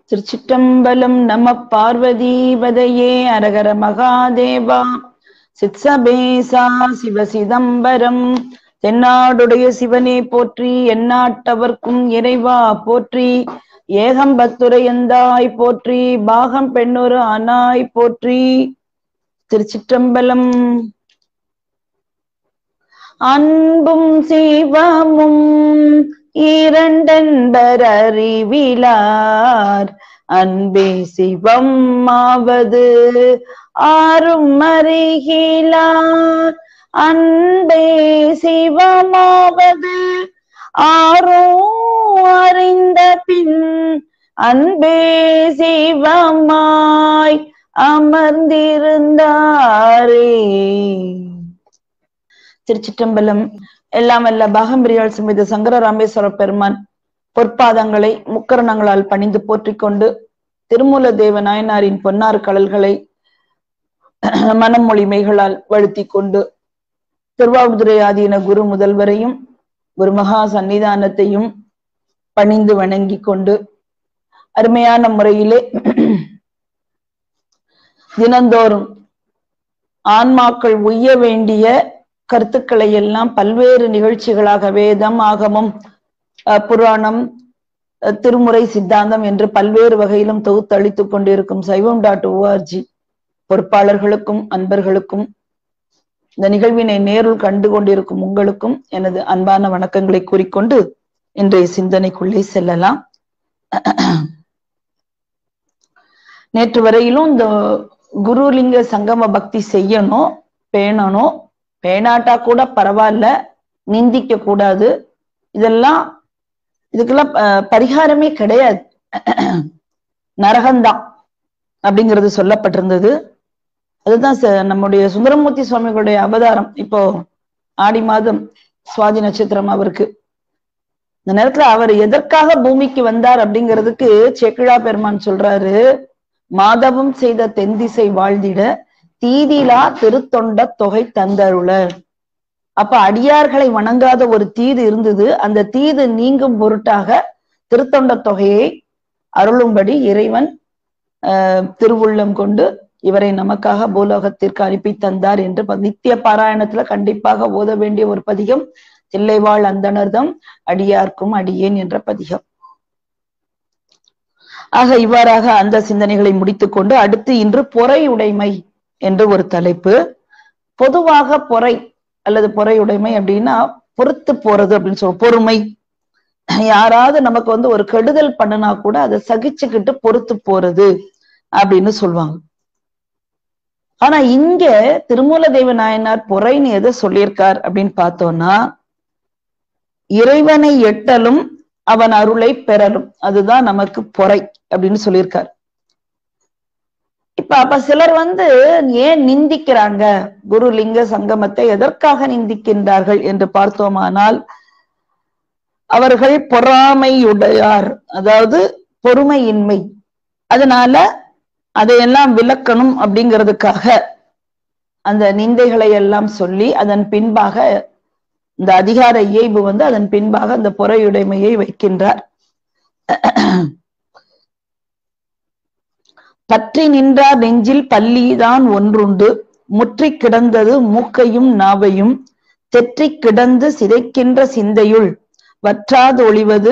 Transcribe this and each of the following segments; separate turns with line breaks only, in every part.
திருச்சிற்றம்பலம் நம பார்வதீபதையே அரகர மகாதேவா சித்சபேசா சிவ சிதம்பரம் தென்னாடுடைய சிவனே போற்றி எந்நாட்டவர்க்கும் இறைவா போற்றி ஏகம்பத்துரையந்தாய் போற்றி பாகம் பெண்ணொரு ஆனாய் போற்றி திருச்சிற்றம்பலம் அன்பும் சிவமும் இரண்டென்பர் அறிவிலார் அன்பே சிவம் ஆவது ஆறும் அறிகிலார் அன்பே சிவமாவது ஆறும் அறிந்த பின் அன்பே சிவமாய் அமர்ந்திருந்தாரே திருச்சிற்றம்பலம் எல்லாம் அல்ல பாகம்பிரியாள் சுமித சங்கர ராமேஸ்வர பெருமான் பொற்பாதங்களை முக்கரணங்களால் பணிந்து போற்றிக் கொண்டு திருமூல தேவ நாயனாரின் பொன்னார் கடல்களை மனமொழிமைகளால் வழுத்தி கொண்டு திருவாவூதுரை ஆதீன குரு முதல்வரையும் ஒரு மகா சன்னிதானத்தையும் பணிந்து வணங்கி கொண்டு அருமையான முறையிலே தினந்தோறும் ஆன்மாக்கள் உய்ய வேண்டிய கருத்துக்களை எல்லாம் பல்வேறு நிகழ்ச்சிகளாக வேதம் ஆகமம் புராணம் திருமுறை சித்தாந்தம் என்று பல்வேறு வகையிலும் தொகுத்தளித்துக் கொண்டிருக்கும் சைவம் டாட் ஓஆர்ஜி பொறுப்பாளர்களுக்கும் அன்பர்களுக்கும் இந்த நிகழ்வினை நேருள் கண்டு கொண்டிருக்கும் உங்களுக்கும் எனது அன்பான வணக்கங்களை கூறிக்கொண்டு இன்றைய சிந்தனைக்குள்ளே செல்லலாம் நேற்று வரையிலும் இந்த குருலிங்க சங்கம பக்தி செய்யணும் பேணணும் பேணாட்டா கூட பரவாயில்ல நிந்திக்க கூடாது இதெல்லாம் இதுக்கெல்லாம் பரிகாரமே கிடையாது நரகம்தான் அப்படிங்கிறது சொல்லப்பட்டிருந்தது அதுதான் நம்முடைய சுந்தரமூர்த்தி சுவாமிகளுடைய அவதாரம் இப்போ ஆடி மாதம் சுவாதி நட்சத்திரம் அவருக்கு இந்த நேரத்துல அவர் எதற்காக பூமிக்கு வந்தார் அப்படிங்கிறதுக்கு செக்கிழா பெருமான் சொல்றாரு மாதவம் செய்த தென்திசை வாழ்ந்திட தீதிலா திருத்தொண்ட தொகை தந்தருள அப்ப அடியார்களை வணங்காத ஒரு தீது இருந்தது அந்த தீது நீங்கும் பொருட்டாக திருத்தொண்ட தொகையை அருளும்படி இறைவன் அஹ் திருவுள்ளம் கொண்டு இவரை நமக்காக பூலோகத்திற்கு அனுப்பி தந்தார் என்று நித்திய பாராயணத்துல கண்டிப்பாக ஓத வேண்டிய ஒரு பதிகம் தில்லைவாழ் அந்தனர்தம் அடியார்க்கும் அடியேன் என்ற பதிகம் ஆக இவ்வாறாக அந்த சிந்தனைகளை முடித்துக்கொண்டு அடுத்து இன்று பொறை உடைமை என்று ஒரு தலைப்பு பொதுவாக பொறை அல்லது பொறையுடைமை அப்படின்னா பொறுத்து போறது அப்படின்னு சொல்லுவோம் பொறுமை யாராவது நமக்கு வந்து ஒரு கெடுதல் பண்ணுனா கூட அதை சகிச்சுக்கிட்டு பொறுத்து போறது அப்படின்னு சொல்லுவாங்க ஆனா இங்க திருமூல தெய்வ நாயனார் பொறைன்னு எதை சொல்லியிருக்கார் அப்படின்னு பார்த்தோம்னா இறைவனை எட்டலும் அவன் அருளை பெறலும் அதுதான் நமக்கு பொறை அப்படின்னு சொல்லியிருக்கார் இப்ப அப்ப சிலர் வந்து ஏன் நிந்திக்கிறாங்க குரு லிங்க சங்கமத்தை எதற்காக நிந்திக்கின்றார்கள் என்று பார்த்தோமானால் அவர்கள் பொறாமையுடையார் அதாவது பொறுமையின்மை அதனால அதையெல்லாம் விளக்கணும் அப்படிங்கிறதுக்காக அந்த நிந்தைகளை எல்லாம் சொல்லி அதன் பின்பாக இந்த அதிகார இயல்பு வந்து அதன் பின்பாக அந்த பொறையுடைமையை வைக்கின்றார் பற்றி நின்றார் நெஞ்சில் பள்ளிதான் ஒன்றுண்டு முற்றி கிடந்தது மூக்கையும் நாவையும் தெற்றி கிடந்து சிதைக்கின்ற சிந்தையுள் வற்றாது ஒளிவது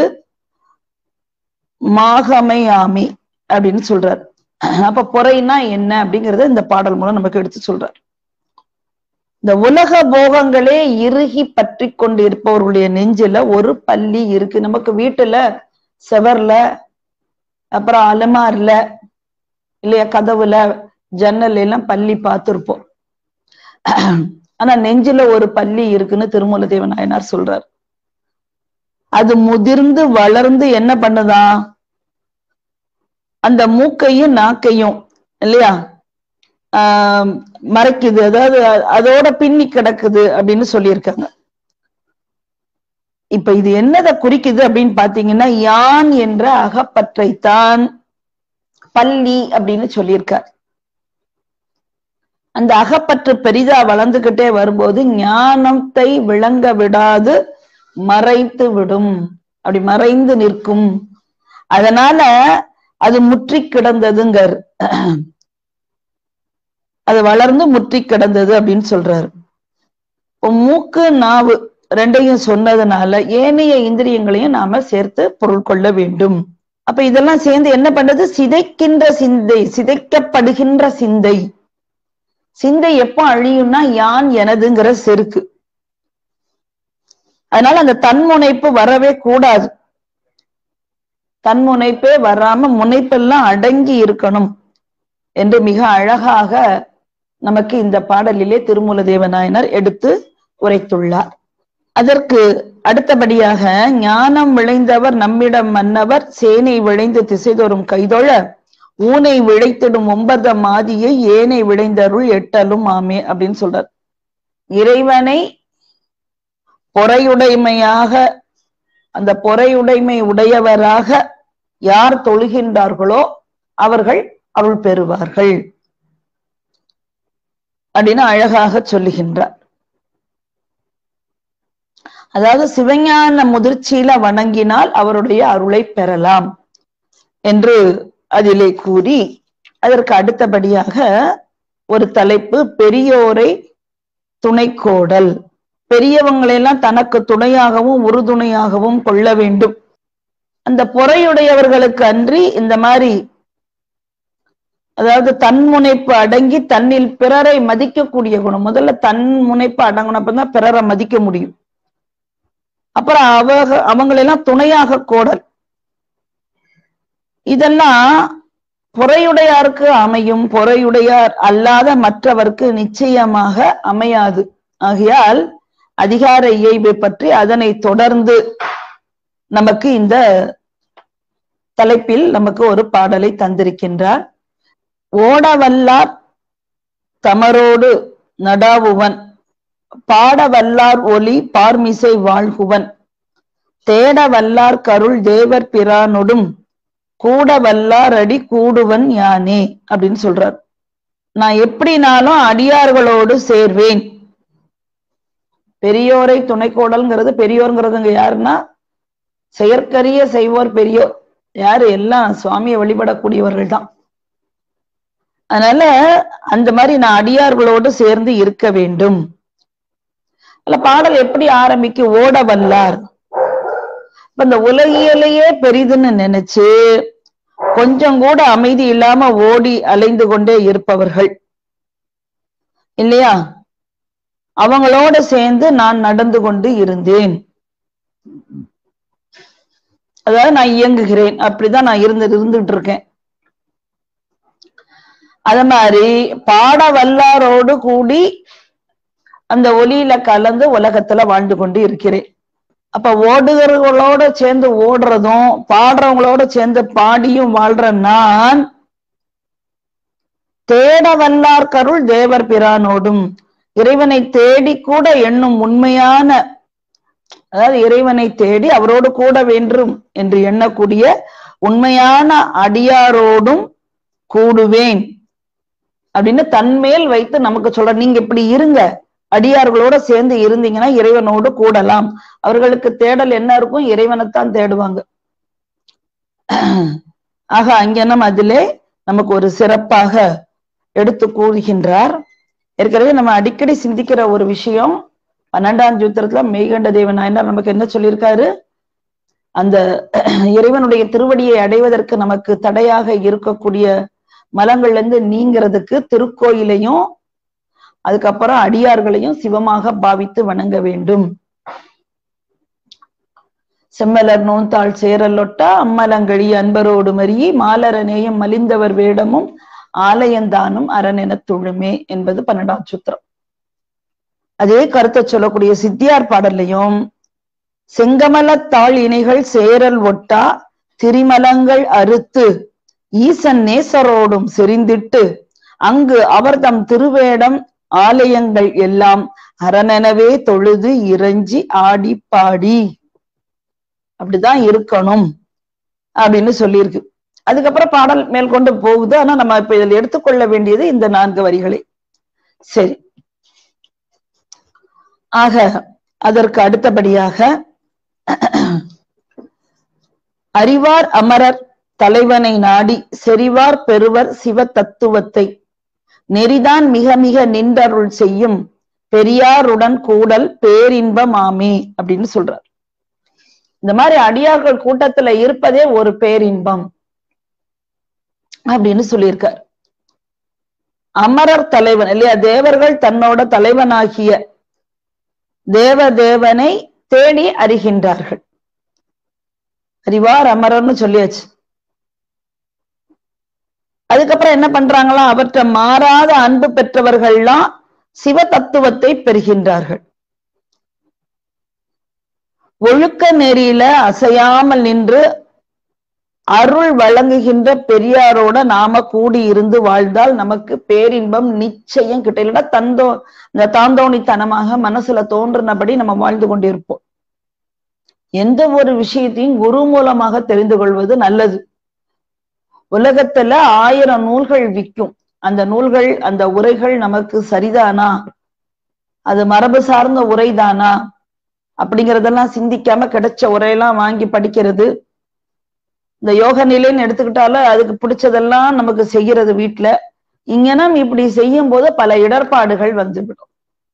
மாகமையாமி அப்படின்னு சொல்றார் அப்ப பொறைனா என்ன அப்படிங்கறத இந்த பாடல் மூலம் நமக்கு எடுத்து சொல்றார் இந்த உலக போகங்களே இறுகி பற்றி கொண்டு இருப்பவர்களுடைய நெஞ்சில ஒரு பள்ளி இருக்கு நமக்கு வீட்டுல செவர்ல அப்புறம் அலமார்ல இல்லையா கதவுல ஜன்னல் எல்லாம் பள்ளி பார்த்திருப்போம் ஆனா நெஞ்சில ஒரு பள்ளி இருக்குன்னு திருமூல தேவ நாயனார் சொல்றார் அது முதிர்ந்து வளர்ந்து என்ன பண்ணுதான் அந்த மூக்கையும் நாக்கையும் இல்லையா ஆஹ் மறைக்குது அதாவது அதோட பின்னி கிடக்குது அப்படின்னு சொல்லியிருக்காங்க இப்ப இது என்னத குறிக்குது அப்படின்னு பாத்தீங்கன்னா யான் என்ற அகப்பற்றைத்தான் பள்ளி அப்படின்னு சொல்லியிருக்கார் அந்த அகப்பற்று பெரிதா வளர்ந்துகிட்டே வரும்போது ஞானத்தை விளங்க விடாது மறைத்து விடும் அப்படி மறைந்து நிற்கும் அதனால அது முற்றி கிடந்ததுங்கார் அது வளர்ந்து முற்றி கிடந்தது அப்படின்னு சொல்றாரு இப்போ மூக்கு நாவு ரெண்டையும் சொன்னதுனால ஏனைய இந்திரியங்களையும் நாம சேர்த்து பொருள் கொள்ள வேண்டும் அப்ப இதெல்லாம் சேர்ந்து என்ன பண்றது சிதைக்கின்ற சிந்தை சிதைக்கப்படுகின்ற சிந்தை சிந்தை எப்போ அழியும்னா யான் எனதுங்கிற செருக்கு அதனால அந்த தன்முனைப்பு வரவே கூடாது தன்முனைப்பே வராம முனைப்பெல்லாம் அடங்கி இருக்கணும் என்று மிக அழகாக நமக்கு இந்த பாடலிலே திருமூல தேவநாயனர் எடுத்து உரைத்துள்ளார் அதற்கு அடுத்தபடியாக ஞானம் விளைந்தவர் நம்மிடம் மன்னவர் சேனை விளைந்து திசைதோறும் கைதொழ ஊனை விளைத்திடும் ஒன்பத மாதியை ஏனை விளைந்தருள் எட்டலும் ஆமே அப்படின்னு சொல்றார் இறைவனை பொறையுடைமையாக அந்த பொறையுடைமை உடையவராக யார் தொழுகின்றார்களோ அவர்கள் அருள் பெறுவார்கள் அப்படின்னு அழகாக சொல்லுகின்றார் அதாவது சிவஞான முதிர்ச்சியில வணங்கினால் அவருடைய அருளை பெறலாம் என்று அதிலே கூறி அதற்கு அடுத்தபடியாக ஒரு தலைப்பு பெரியோரை துணைக்கோடல் பெரியவங்களெல்லாம் தனக்கு துணையாகவும் உறுதுணையாகவும் கொள்ள வேண்டும் அந்த பொறையுடையவர்களுக்கு அன்றி இந்த மாதிரி அதாவது தன் முனைப்பு அடங்கி தன்னில் பிறரை மதிக்கக்கூடிய குணம் முதல்ல தன் முனைப்பு அடங்கினப்பதான் பிறரை மதிக்க முடியும் அப்புறம் அவங்க அவங்களெல்லாம் துணையாக கோடல் இதெல்லாம் பொறையுடையாருக்கு அமையும் பொறையுடையார் அல்லாத மற்றவர்க்கு நிச்சயமாக அமையாது ஆகையால் அதிகார இயல்பை பற்றி அதனை தொடர்ந்து நமக்கு இந்த தலைப்பில் நமக்கு ஒரு பாடலை தந்திருக்கின்றார் ஓடவல்லார் தமரோடு நடாவுவன் பாடவல்லார் ஒளி பார்மிசை வாழ்குவன் தேட வல்லார் கருள் தேவர் பிரானொடும் கூட வல்லார் அடி கூடுவன் யானே அப்படின்னு சொல்றார் நான் எப்படினாலும் அடியார்களோடு சேர்வேன் பெரியோரை துணைக்கோடல்ங்கிறது பெரியோர்ங்கிறதுங்க யாருன்னா செயற்கரிய செய்வோர் பெரியோர் யாரு எல்லாம் சுவாமியை வழிபடக்கூடியவர்கள் தான் அதனால அந்த மாதிரி நான் அடியார்களோடு சேர்ந்து இருக்க வேண்டும் அல்ல பாடல் எப்படி ஆரம்பிக்கு ஓட வல்லார் இப்ப இந்த உலகியலையே பெரிதுன்னு நினைச்சு கொஞ்சம் கூட அமைதி இல்லாம ஓடி அலைந்து கொண்டே இருப்பவர்கள் இல்லையா அவங்களோட சேர்ந்து நான் நடந்து கொண்டு இருந்தேன் அதாவது நான் இயங்குகிறேன் அப்படிதான் நான் இருந்து இருந்துட்டு இருக்கேன் அத மாதிரி பாட வல்லாரோடு கூடி அந்த ஒலியில கலந்து உலகத்துல வாழ்ந்து கொண்டு இருக்கிறேன் அப்ப ஓடுகிறவங்களோட சேர்ந்து ஓடுறதும் பாடுறவங்களோட சேர்ந்து பாடியும் வாழ்ற நான் தேட வல்லார் கருள் தேவர் பிரானோடும் இறைவனை தேடி கூட எண்ணும் உண்மையான அதாவது இறைவனை தேடி அவரோடு கூட வேண்டும் என்று எண்ணக்கூடிய உண்மையான அடியாரோடும் கூடுவேன் அப்படின்னு தன்மேல் வைத்து நமக்கு சொல்ற நீங்க இப்படி இருங்க அடியார்களோட சேர்ந்து இருந்தீங்கன்னா இறைவனோடு கூடலாம் அவர்களுக்கு தேடல் என்ன இருக்கும் இறைவனைத்தான் தேடுவாங்க ஆக அங்கனம் அதிலே நமக்கு ஒரு சிறப்பாக எடுத்து கூறுகின்றார் ஏற்கனவே நம்ம அடிக்கடி சிந்திக்கிற ஒரு விஷயம் பன்னெண்டாம் சூத்திரத்துல மெய்கண்ட தேவன் நாயனார் நமக்கு என்ன சொல்லியிருக்காரு அந்த இறைவனுடைய திருவடியை அடைவதற்கு நமக்கு தடையாக இருக்கக்கூடிய மலங்கள்ல இருந்து நீங்கிறதுக்கு திருக்கோயிலையும் அதுக்கப்புறம் அடியார்களையும் சிவமாக பாவித்து வணங்க வேண்டும் செம்மலர் நோந்தாள் சேரலொட்டா அம்மலங்கழி அன்பரோடு மறியி மாலர நேயம் மலிந்தவர் வேடமும் ஆலயந்தானும் அரணென துழுமே என்பது பன்னெண்டாம் சூத்திரம் அதே கருத்தை சொல்லக்கூடிய சித்தியார் பாடல்லையும் செங்கமலத்தாள் இணைகள் சேரல் ஒட்டா திரிமலங்கள் அறுத்து ஈசன் நேசரோடும் செறிந்திட்டு அங்கு அவர் தம் திருவேடம் ஆலயங்கள் எல்லாம் அரணெனவே தொழுது இறைஞ்சி ஆடி பாடி அப்படிதான் இருக்கணும் அப்படின்னு சொல்லியிருக்கு அதுக்கப்புறம் பாடல் மேற்கொண்டு போகுது ஆனா நம்ம இப்ப இதில் எடுத்துக்கொள்ள வேண்டியது இந்த நான்கு வரிகளை சரி ஆக அதற்கு அடுத்தபடியாக அறிவார் அமரர் தலைவனை நாடி செறிவார் பெறுவர் சிவ தத்துவத்தை நெறிதான் மிக மிக நின்றருள் செய்யும் பெரியாருடன் கூடல் பேரின்பமாமே அப்படின்னு சொல்றார் இந்த மாதிரி அடியார்கள் கூட்டத்துல இருப்பதே ஒரு பேரின்பம் அப்படின்னு சொல்லியிருக்கார் அமரர் தலைவன் இல்லையா தேவர்கள் தன்னோட தலைவனாகிய தேவ தேவனை தேடி அறிகின்றார்கள் அறிவார் அமரர்னு சொல்லியாச்சு அதுக்கப்புறம் என்ன பண்றாங்களா அவற்றை மாறாத அன்பு பெற்றவர்கள்லாம் சிவ தத்துவத்தை பெறுகின்றார்கள் ஒழுக்க நெறியில அசையாமல் நின்று அருள் வழங்குகின்ற பெரியாரோட நாம கூடி இருந்து வாழ்ந்தால் நமக்கு பேரின்பம் நிச்சயம் கிட்ட இல்லைன்னா தந்தோ இந்த தாந்தோணித்தனமாக மனசுல தோன்றினபடி நம்ம வாழ்ந்து கொண்டிருப்போம் எந்த ஒரு விஷயத்தையும் குரு மூலமாக தெரிந்து கொள்வது நல்லது உலகத்துல ஆயிரம் நூல்கள் விற்கும் அந்த நூல்கள் அந்த உரைகள் நமக்கு சரிதானா அது மரபு சார்ந்த உரைதானா அப்படிங்கறதெல்லாம் சிந்திக்காம கிடைச்ச உரையெல்லாம் வாங்கி படிக்கிறது இந்த யோக நிலைன்னு எடுத்துக்கிட்டாலும் அதுக்கு பிடிச்சதெல்லாம் நமக்கு செய்யறது வீட்டுல இங்கனம் இப்படி செய்யும் போது பல இடர்பாடுகள் வந்துவிடும்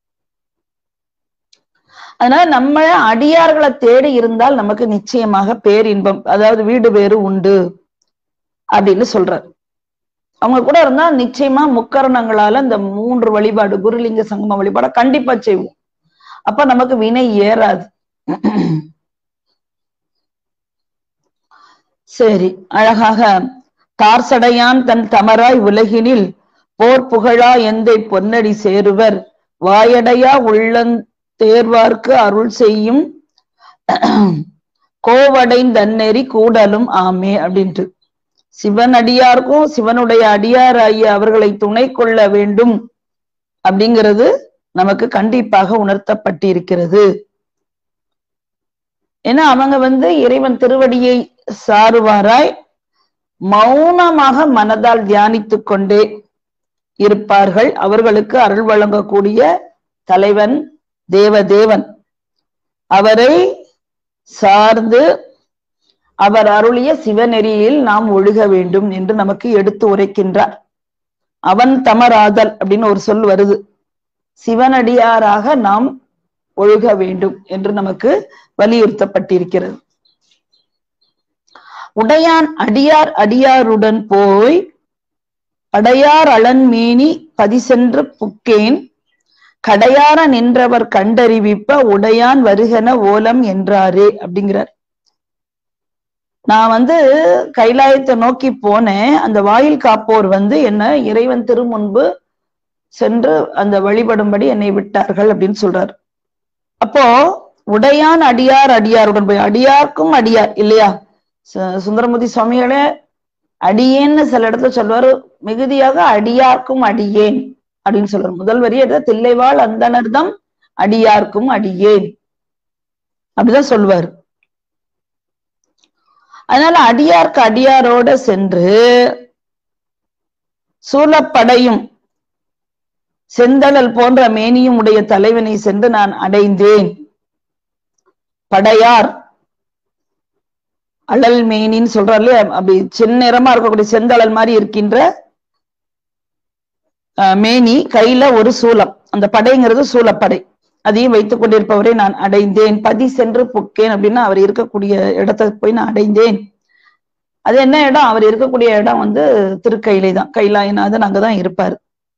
அதனால நம்ம அடியார்களை தேடி இருந்தால் நமக்கு நிச்சயமாக பேரின்பம் அதாவது வீடு பேரு உண்டு அப்படின்னு சொல்றாரு அவங்க கூட இருந்தா நிச்சயமா முக்கரணங்களால இந்த மூன்று வழிபாடு குருலிங்க சங்கம வழிபாட கண்டிப்பா செய்வோம் அப்ப நமக்கு வினை ஏறாது சரி அழகாக தார்சடையான் தன் தமராய் உலகினில் போர் புகழா எந்தை பொன்னடி சேருவர் வாயடையா உள்ளந் தேர்வார்க்கு அருள் செய்யும் கோவடைந்தன்னெறி கூடலும் ஆமே அப்படின்ட்டு சிவன் அடியாருக்கும் சிவனுடைய அடியார் ஆகிய அவர்களை துணை கொள்ள வேண்டும் அப்படிங்கிறது நமக்கு கண்டிப்பாக உணர்த்தப்பட்டிருக்கிறது ஏன்னா அவங்க வந்து இறைவன் திருவடியை சாருவாராய் மௌனமாக மனதால் தியானித்துக் கொண்டே இருப்பார்கள் அவர்களுக்கு அருள் வழங்கக்கூடிய தலைவன் தேவதேவன் அவரை சார்ந்து அவர் அருளிய சிவநெறியில் நாம் ஒழுக வேண்டும் என்று நமக்கு எடுத்து உரைக்கின்றார் அவன் தமராதல் அப்படின்னு ஒரு சொல் வருது சிவனடியாராக நாம் ஒழுக வேண்டும் என்று நமக்கு வலியுறுத்தப்பட்டிருக்கிறது உடையான் அடியார் அடியாருடன் போய் அடையார் அலன்மேனி பதிசென்று புக்கேன் கடையார நின்றவர் கண்டறிவிப்ப உடையான் வருகன ஓலம் என்றாரே அப்படிங்கிறார் நான் வந்து கைலாயத்தை நோக்கி போனேன் அந்த வாயில் காப்போர் வந்து என்ன இறைவன் திருமுன்பு சென்று அந்த வழிபடும்படி என்னை விட்டார்கள் அப்படின்னு சொல்றாரு அப்போ உடையான் அடியார் அடியாருடன் போய் அடியார்க்கும் அடியார் இல்லையா சுந்தரமூர்த்தி சுவாமிகளே அடியேன்னு சில இடத்துல சொல்வாரு மிகுதியாக அடியார்க்கும் அடியேன் அப்படின்னு சொல்றாரு முதல் வரி எடுத்த தில்லைவாள் அந்தனர்தம் அடியார்க்கும் அடியேன் அப்படிதான் சொல்லுவாரு அதனால அடியார்க்கு அடியாரோட சென்று சூழப்படையும் செந்தழல் போன்ற மேனியும் உடைய தலைவனை சென்று நான் அடைந்தேன் படையார் அழல் மேனின்னு சொல்றாரு அப்படி செந்நிறமா இருக்கக்கூடிய செந்தழல் மாதிரி இருக்கின்ற மேனி கையில ஒரு சூலம் அந்த படைங்கிறது சூலப்படை அதையும் வைத்துக் கொண்டிருப்பவரை நான் அடைந்தேன் பதி சென்று புக்கேன் அப்படின்னா அவர் இருக்கக்கூடிய இடத்தை போய் நான் அடைந்தேன் அது என்ன இடம் அவர் இருக்கக்கூடிய இடம் வந்து திருக்கையிலை தான் கைலாயநாதன் அங்கதான் இருப்பாரு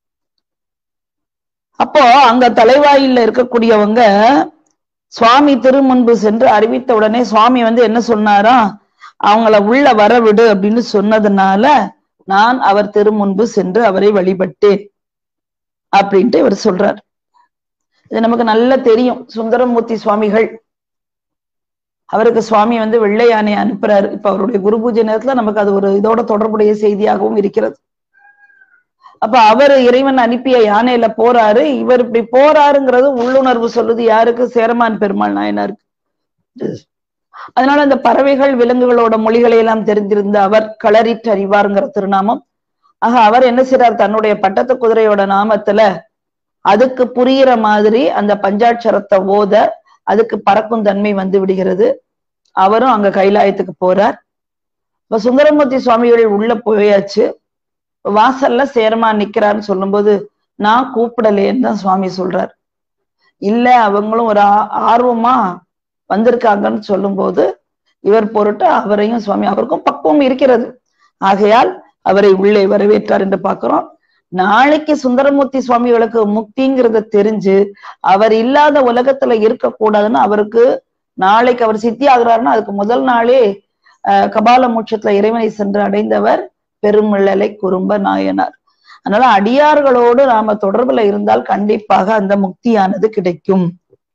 அப்போ அங்க தலைவாயில இருக்கக்கூடியவங்க சுவாமி திருமுன்பு சென்று அறிவித்த உடனே சுவாமி வந்து என்ன சொன்னாரா அவங்கள உள்ள வரவிடு அப்படின்னு சொன்னதுனால நான் அவர் திருமுன்பு சென்று அவரை வழிபட்டேன் அப்படின்ட்டு இவர் சொல்றார் இது நமக்கு நல்லா தெரியும் சுந்தரமூர்த்தி சுவாமிகள் அவருக்கு சுவாமி வந்து வெள்ளை யானை அனுப்புறாரு இப்ப அவருடைய குரு பூஜை நேரத்துல நமக்கு அது ஒரு இதோட தொடர்புடைய செய்தியாகவும் இருக்கிறது அப்ப அவர் இறைவன் அனுப்பிய யானையில போறாரு இவர் இப்படி போறாருங்கிறது உள்ளுணர்வு சொல்லுது யாருக்கு சேரமான் பெருமாள் நாயனாருக்கு அதனால அந்த பறவைகள் விலங்குகளோட மொழிகளை எல்லாம் தெரிந்திருந்த அவர் களறிட்டு அறிவாருங்கிற திருநாமம் ஆக அவர் என்ன செய்றார் தன்னுடைய பட்டத்து குதிரையோட நாமத்துல அதுக்கு புரியிற மாதிரி அந்த பஞ்சாட்சரத்தை ஓத அதுக்கு பறக்கும் தன்மை வந்து விடுகிறது அவரும் அங்க கைலாயத்துக்கு போறார் இப்ப சுந்தரமூர்த்தி சுவாமிகள் உள்ள போயாச்சு வாசல்ல சேரமா நிக்கிறான்னு சொல்லும்போது நான் கூப்பிடலேன்னு தான் சுவாமி சொல்றார் இல்ல அவங்களும் ஒரு ஆர்வமா வந்திருக்காங்கன்னு சொல்லும்போது இவர் பொருட்டு அவரையும் சுவாமி அவருக்கும் பக்குவம் இருக்கிறது ஆகையால் அவரை உள்ளே வரவேற்றார் என்று பார்க்கிறோம் நாளைக்கு சுந்தரமூர்த்தி சுவாமிகளுக்கு முக்திங்கிறத தெரிஞ்சு அவர் இல்லாத உலகத்துல இருக்கக்கூடாதுன்னு அவருக்கு நாளைக்கு அவர் சித்தி ஆகிறாருன்னா அதுக்கு முதல் நாளே அஹ் கபால மோட்சத்துல இறைவனை சென்று அடைந்தவர் பெருமிழலை குறும்ப நாயனார் அதனால அடியார்களோடு நாம தொடர்புல இருந்தால் கண்டிப்பாக அந்த முக்தியானது கிடைக்கும்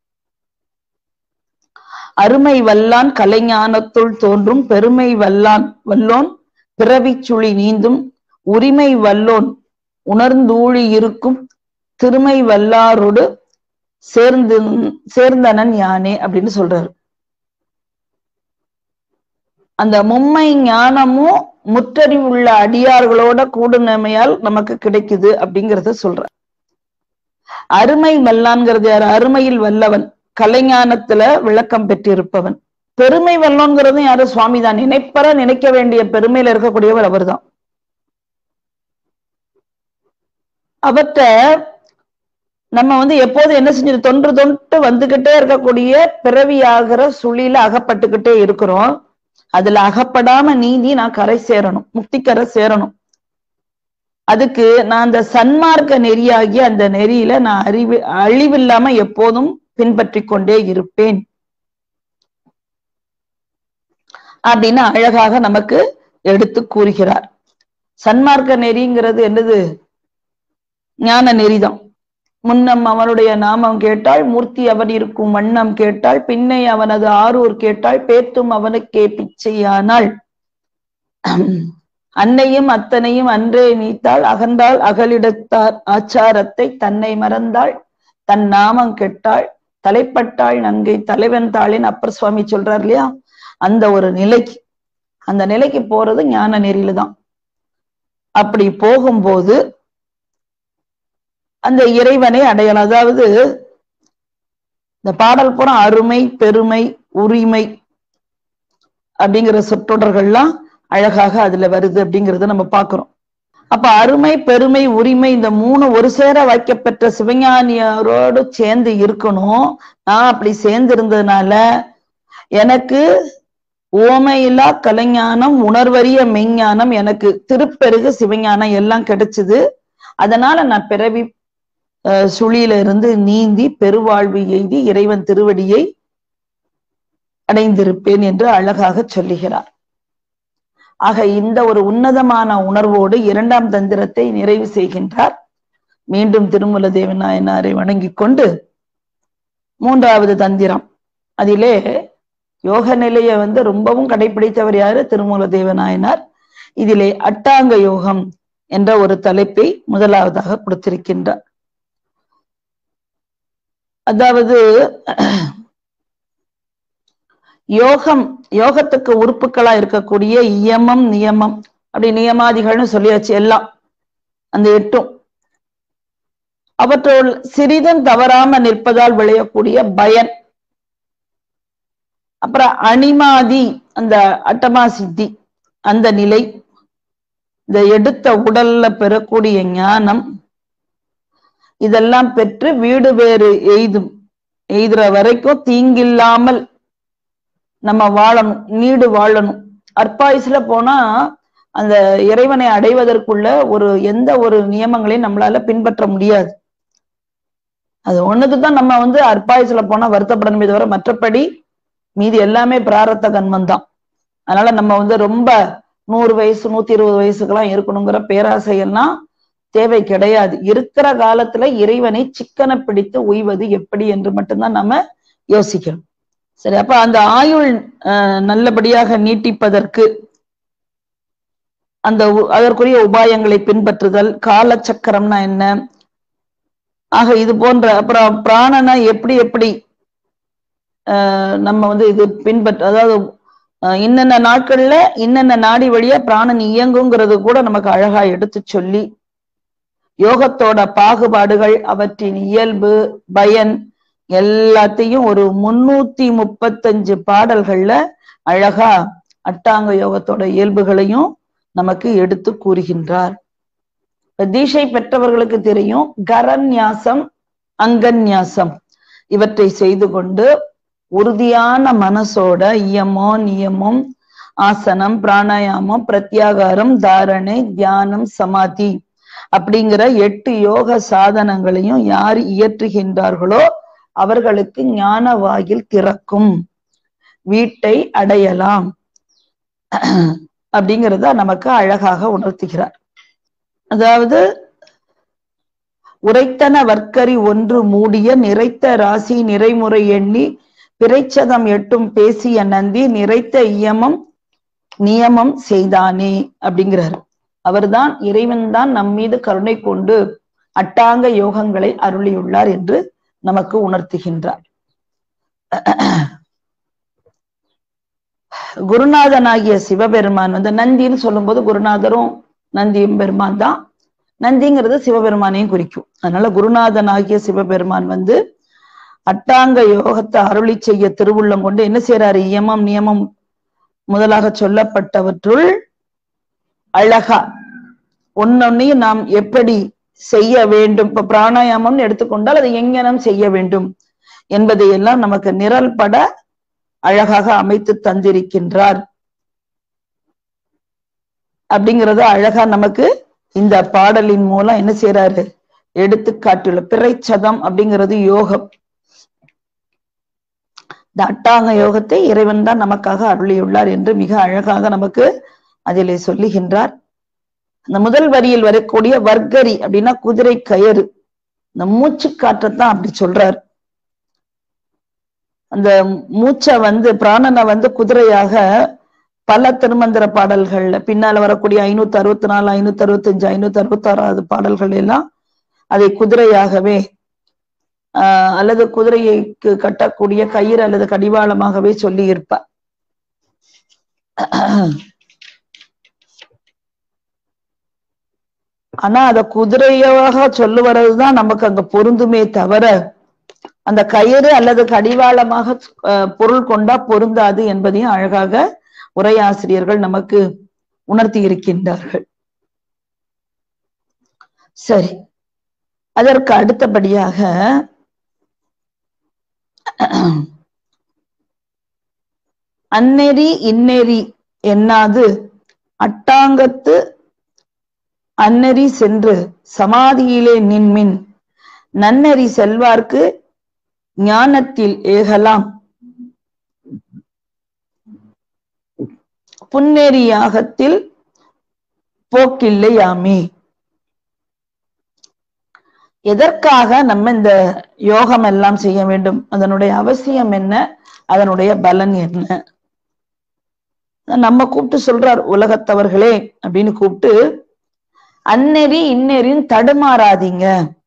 அருமை வல்லான் கலைஞானத்துள் தோன்றும் பெருமை வல்லான் வல்லோன் பிறவி சுழி நீந்தும் உரிமை வல்லோன் உணர்ந்தூழி இருக்கும் திருமை வல்லாரோடு சேர்ந்து சேர்ந்தனன் யானே அப்படின்னு சொல்றாரு அந்த மும்மை ஞானமும் முற்றறிவுள்ள அடியார்களோட கூடுநமையால் நமக்கு கிடைக்குது அப்படிங்கறத சொல்ற அருமை வல்லான்கிறது யார் அருமையில் வல்லவன் கலைஞானத்துல விளக்கம் பெற்றிருப்பவன் பெருமை வல்லோன்கிறதும் யாரு சுவாமி தான் நினைப்பற நினைக்க வேண்டிய பெருமையில இருக்கக்கூடியவர் அவர்தான் அவற்ற நம்ம வந்து எப்போது என்ன செஞ்சது தொன்று தொன்று வந்துகிட்டே இருக்கக்கூடிய பிறவியாகிற சுழியில அகப்பட்டுக்கிட்டே இருக்கிறோம் அதுல அகப்படாம நீந்தி நான் கரை சேரணும் முக்திக்கரை சேரணும் அதுக்கு நான் அந்த சன்மார்க்க நெறியாகிய அந்த நெறியில நான் அறிவு அழிவில்லாம எப்போதும் பின்பற்றி கொண்டே இருப்பேன் அப்படின்னு அழகாக நமக்கு எடுத்து கூறுகிறார் சன்மார்க்க நெறிங்கிறது என்னது ஞான நெறிதான் முன்னம் அவனுடைய நாமம் கேட்டாள் மூர்த்தி அவன் இருக்கும் வண்ணம் கேட்டாள் பின்னை அவனது ஆரூர் கேட்டாள் பேத்தும் அவனுக்கே பிச்சையானாள் அன்னையும் அத்தனையும் அன்றே நீத்தாள் அகன்றாள் அகலிடத்தார் ஆச்சாரத்தை தன்னை மறந்தாள் தன் நாமம் கெட்டாள் தலைப்பட்டாள் நங்கை தலைவன் தாளின் அப்பர் சுவாமி சொல்றார் இல்லையா அந்த ஒரு நிலைக்கு அந்த நிலைக்கு போறது ஞான நெறியில தான் அப்படி போகும்போது அந்த இறைவனை அடையலாம் அதாவது இந்த பாடல் பூரா அருமை பெருமை உரிமை அப்படிங்கிற சொற்றொடர்கள்லாம் அழகாக அதுல வருது அப்படிங்கறத நம்ம பாக்குறோம் அப்ப அருமை பெருமை உரிமை இந்த மூணு ஒரு சேர வைக்கப்பெற்ற சிவஞானியரோடு சேர்ந்து இருக்கணும் நான் அப்படி சேர்ந்து இருந்ததுனால எனக்கு ஓமையில்லா கலைஞானம் உணர்வறிய மெஞ்ஞானம் எனக்கு திருப்பெருகு சிவஞானம் எல்லாம் கிடைச்சது அதனால நான் பிறவி சுழியில இருந்து நீந்தி பெருவாழ்வு எய்தி இறைவன் திருவடியை அடைந்திருப்பேன் என்று அழகாக சொல்லுகிறார் ஆக இந்த ஒரு உன்னதமான உணர்வோடு இரண்டாம் தந்திரத்தை நிறைவு செய்கின்றார் மீண்டும் திருமல தேவநாயனாரை வணங்கிக் கொண்டு மூன்றாவது தந்திரம் அதிலே யோக நிலையை வந்து ரொம்பவும் கடைபிடித்தவர் யாரு திருமூல தேவநாயனார் இதிலே அட்டாங்க யோகம் என்ற ஒரு தலைப்பை முதலாவதாக கொடுத்திருக்கின்றார் அதாவது யோகம் யோகத்துக்கு உறுப்புகளா இருக்கக்கூடிய இயமம் நியமம் அப்படி நியமாதிகள்னு சொல்லியாச்சு எல்லாம் அந்த எட்டும் அவற்றுள் சிறிதும் தவறாம நிற்பதால் விளையக்கூடிய பயன் அப்புறம் அணிமாதி அந்த அட்டமா சித்தி அந்த நிலை இந்த எடுத்த உடல்ல பெறக்கூடிய ஞானம் இதெல்லாம் பெற்று வீடு வேறு எய்தும் எய்துற வரைக்கும் தீங்கில்லாமல் நம்ம வாழணும் நீடு வாழணும் அற்பாயுசுல போனா அந்த இறைவனை அடைவதற்குள்ள ஒரு எந்த ஒரு நியமங்களையும் நம்மளால பின்பற்ற முடியாது அது ஒண்ணுக்குதான் நம்ம வந்து அற்பாயுசுல போனா வருத்தப்படணுமே தவிர மற்றபடி மீதி எல்லாமே பிராரத்த கண்மம் தான் அதனால நம்ம வந்து ரொம்ப நூறு வயசு நூத்தி இருபது வயசுக்கெல்லாம் இருக்கணுங்கிற பேராசையெல்லாம் தேவை கிடையாது இருக்கிற காலத்துல இறைவனை சிக்கன பிடித்து உய்வது எப்படி என்று மட்டும்தான் நம்ம யோசிக்கணும் சரி அப்ப அந்த ஆயுள் நல்லபடியாக நீட்டிப்பதற்கு அந்த அதற்குரிய உபாயங்களை பின்பற்றுதல் காலச்சக்கரம்னா என்ன ஆக இது போன்ற அப்புறம் பிராணனை எப்படி எப்படி நம்ம வந்து இது பின்பற்ற அதாவது இன்னென்ன நாட்கள்ல இன்னென்ன நாடி வழியா பிராணன் இயங்குங்கிறது கூட நமக்கு அழகா எடுத்து சொல்லி யோகத்தோட பாகுபாடுகள் அவற்றின் இயல்பு பயன் எல்லாத்தையும் ஒரு முன்னூத்தி முப்பத்தஞ்சு பாடல்கள்ல அழகா அட்டாங்க யோகத்தோட இயல்புகளையும் நமக்கு எடுத்து கூறுகின்றார் தீட்சை பெற்றவர்களுக்கு தெரியும் கரநியாசம் அங்கநியாசம் இவற்றை செய்து கொண்டு உறுதியான மனசோட இயமோ நியமம் ஆசனம் பிராணாயாமம் பிரத்யாகாரம் தாரணை தியானம் சமாதி அப்படிங்கிற எட்டு யோக சாதனங்களையும் யார் இயற்றுகின்றார்களோ அவர்களுக்கு ஞான வாயில் திறக்கும் வீட்டை அடையலாம் அப்படிங்கிறத நமக்கு அழகாக உணர்த்துகிறார் அதாவது உரைத்தன வர்க்கரி ஒன்று மூடிய நிறைத்த ராசி நிறைமுறை எண்ணி பிறைச்சதம் எட்டும் பேசிய நந்தி நிறைத்த இயமம் நியமம் செய்தானே அப்படிங்கிறார் அவர்தான் இறைவன் தான் நம் மீது கருணை கொண்டு அட்டாங்க யோகங்களை அருளியுள்ளார் என்று நமக்கு உணர்த்துகின்றார் குருநாதனாகிய சிவபெருமான் வந்து நந்தின்னு சொல்லும்போது குருநாதரும் நந்தியும் பெருமான் தான் நந்திங்கிறது சிவபெருமானையும் குறிக்கும் அதனால குருநாதனாகிய சிவபெருமான் வந்து அட்டாங்க யோகத்தை அருளி செய்ய திருவுள்ளம் கொண்டு என்ன செய்யறாரு இயமம் நியமம் முதலாக சொல்லப்பட்டவற்றுள் அழகா ஒன்னொன்னையும் நாம் எப்படி செய்ய வேண்டும் இப்ப பிராணாயாமம்னு எடுத்துக்கொண்டால் அதை எங்கனம் செய்ய வேண்டும் என்பதை எல்லாம் நமக்கு நிரல் பட அழகாக அமைத்து தந்திருக்கின்றார் அப்படிங்கறத அழகா நமக்கு இந்த பாடலின் மூலம் என்ன செய்யறாரு எடுத்து காட்டியுள்ள பிறைச்சதம் அப்படிங்கிறது யோகம் இந்த அட்டாங்க யோகத்தை இறைவன் தான் நமக்காக அருளியுள்ளார் என்று மிக அழகாக நமக்கு அதிலே சொல்லுகின்றார் இந்த முதல் வரியில் வரக்கூடிய வர்க்கரி அப்படின்னா குதிரை கயறு இந்த மூச்சு காற்றத்தான் அப்படி சொல்றார் அந்த மூச்சை வந்து பிராணனை வந்து குதிரையாக பல திருமந்திர பாடல்கள்ல பின்னால வரக்கூடிய ஐநூத்தி அறுபத்தி நாலு ஐநூத்தி அறுபத்தி அஞ்சு ஐநூத்தி அறுபத்தி ஆறாவது பாடல்கள் எல்லாம் அதை குதிரையாகவே ஆஹ் அல்லது குதிரைக்கு கட்டக்கூடிய கயிறு அல்லது கடிவாளமாகவே சொல்லி இருப்பார் ஆனா அத குதிரையாக சொல்லுவதுதான் நமக்கு அங்க பொருந்துமே தவிர அந்த கயிறு அல்லது கடிவாளமாக பொருள் கொண்டா பொருந்தாது என்பதையும் அழகாக உரையாசிரியர்கள் நமக்கு உணர்த்தி இருக்கின்றார்கள் சரி அதற்கு அடுத்தபடியாக அந்நெறி இந்நெறி என்னாது அட்டாங்கத்து அந்நெறி சென்று சமாதியிலே நின்மின் நன்னெறி செல்வார்க்கு ஞானத்தில் ஏகலாம் புன்னேரி யாகத்தில் போக்கில்லையாமே எதற்காக நம்ம இந்த யோகம் எல்லாம் செய்ய வேண்டும் அதனுடைய அவசியம் என்ன அதனுடைய பலன் என்ன நம்ம கூப்பிட்டு சொல்றார் உலகத்தவர்களே அப்படின்னு கூப்பிட்டு அந்நெறி இந்நெறின்னு தடுமாறாதீங்க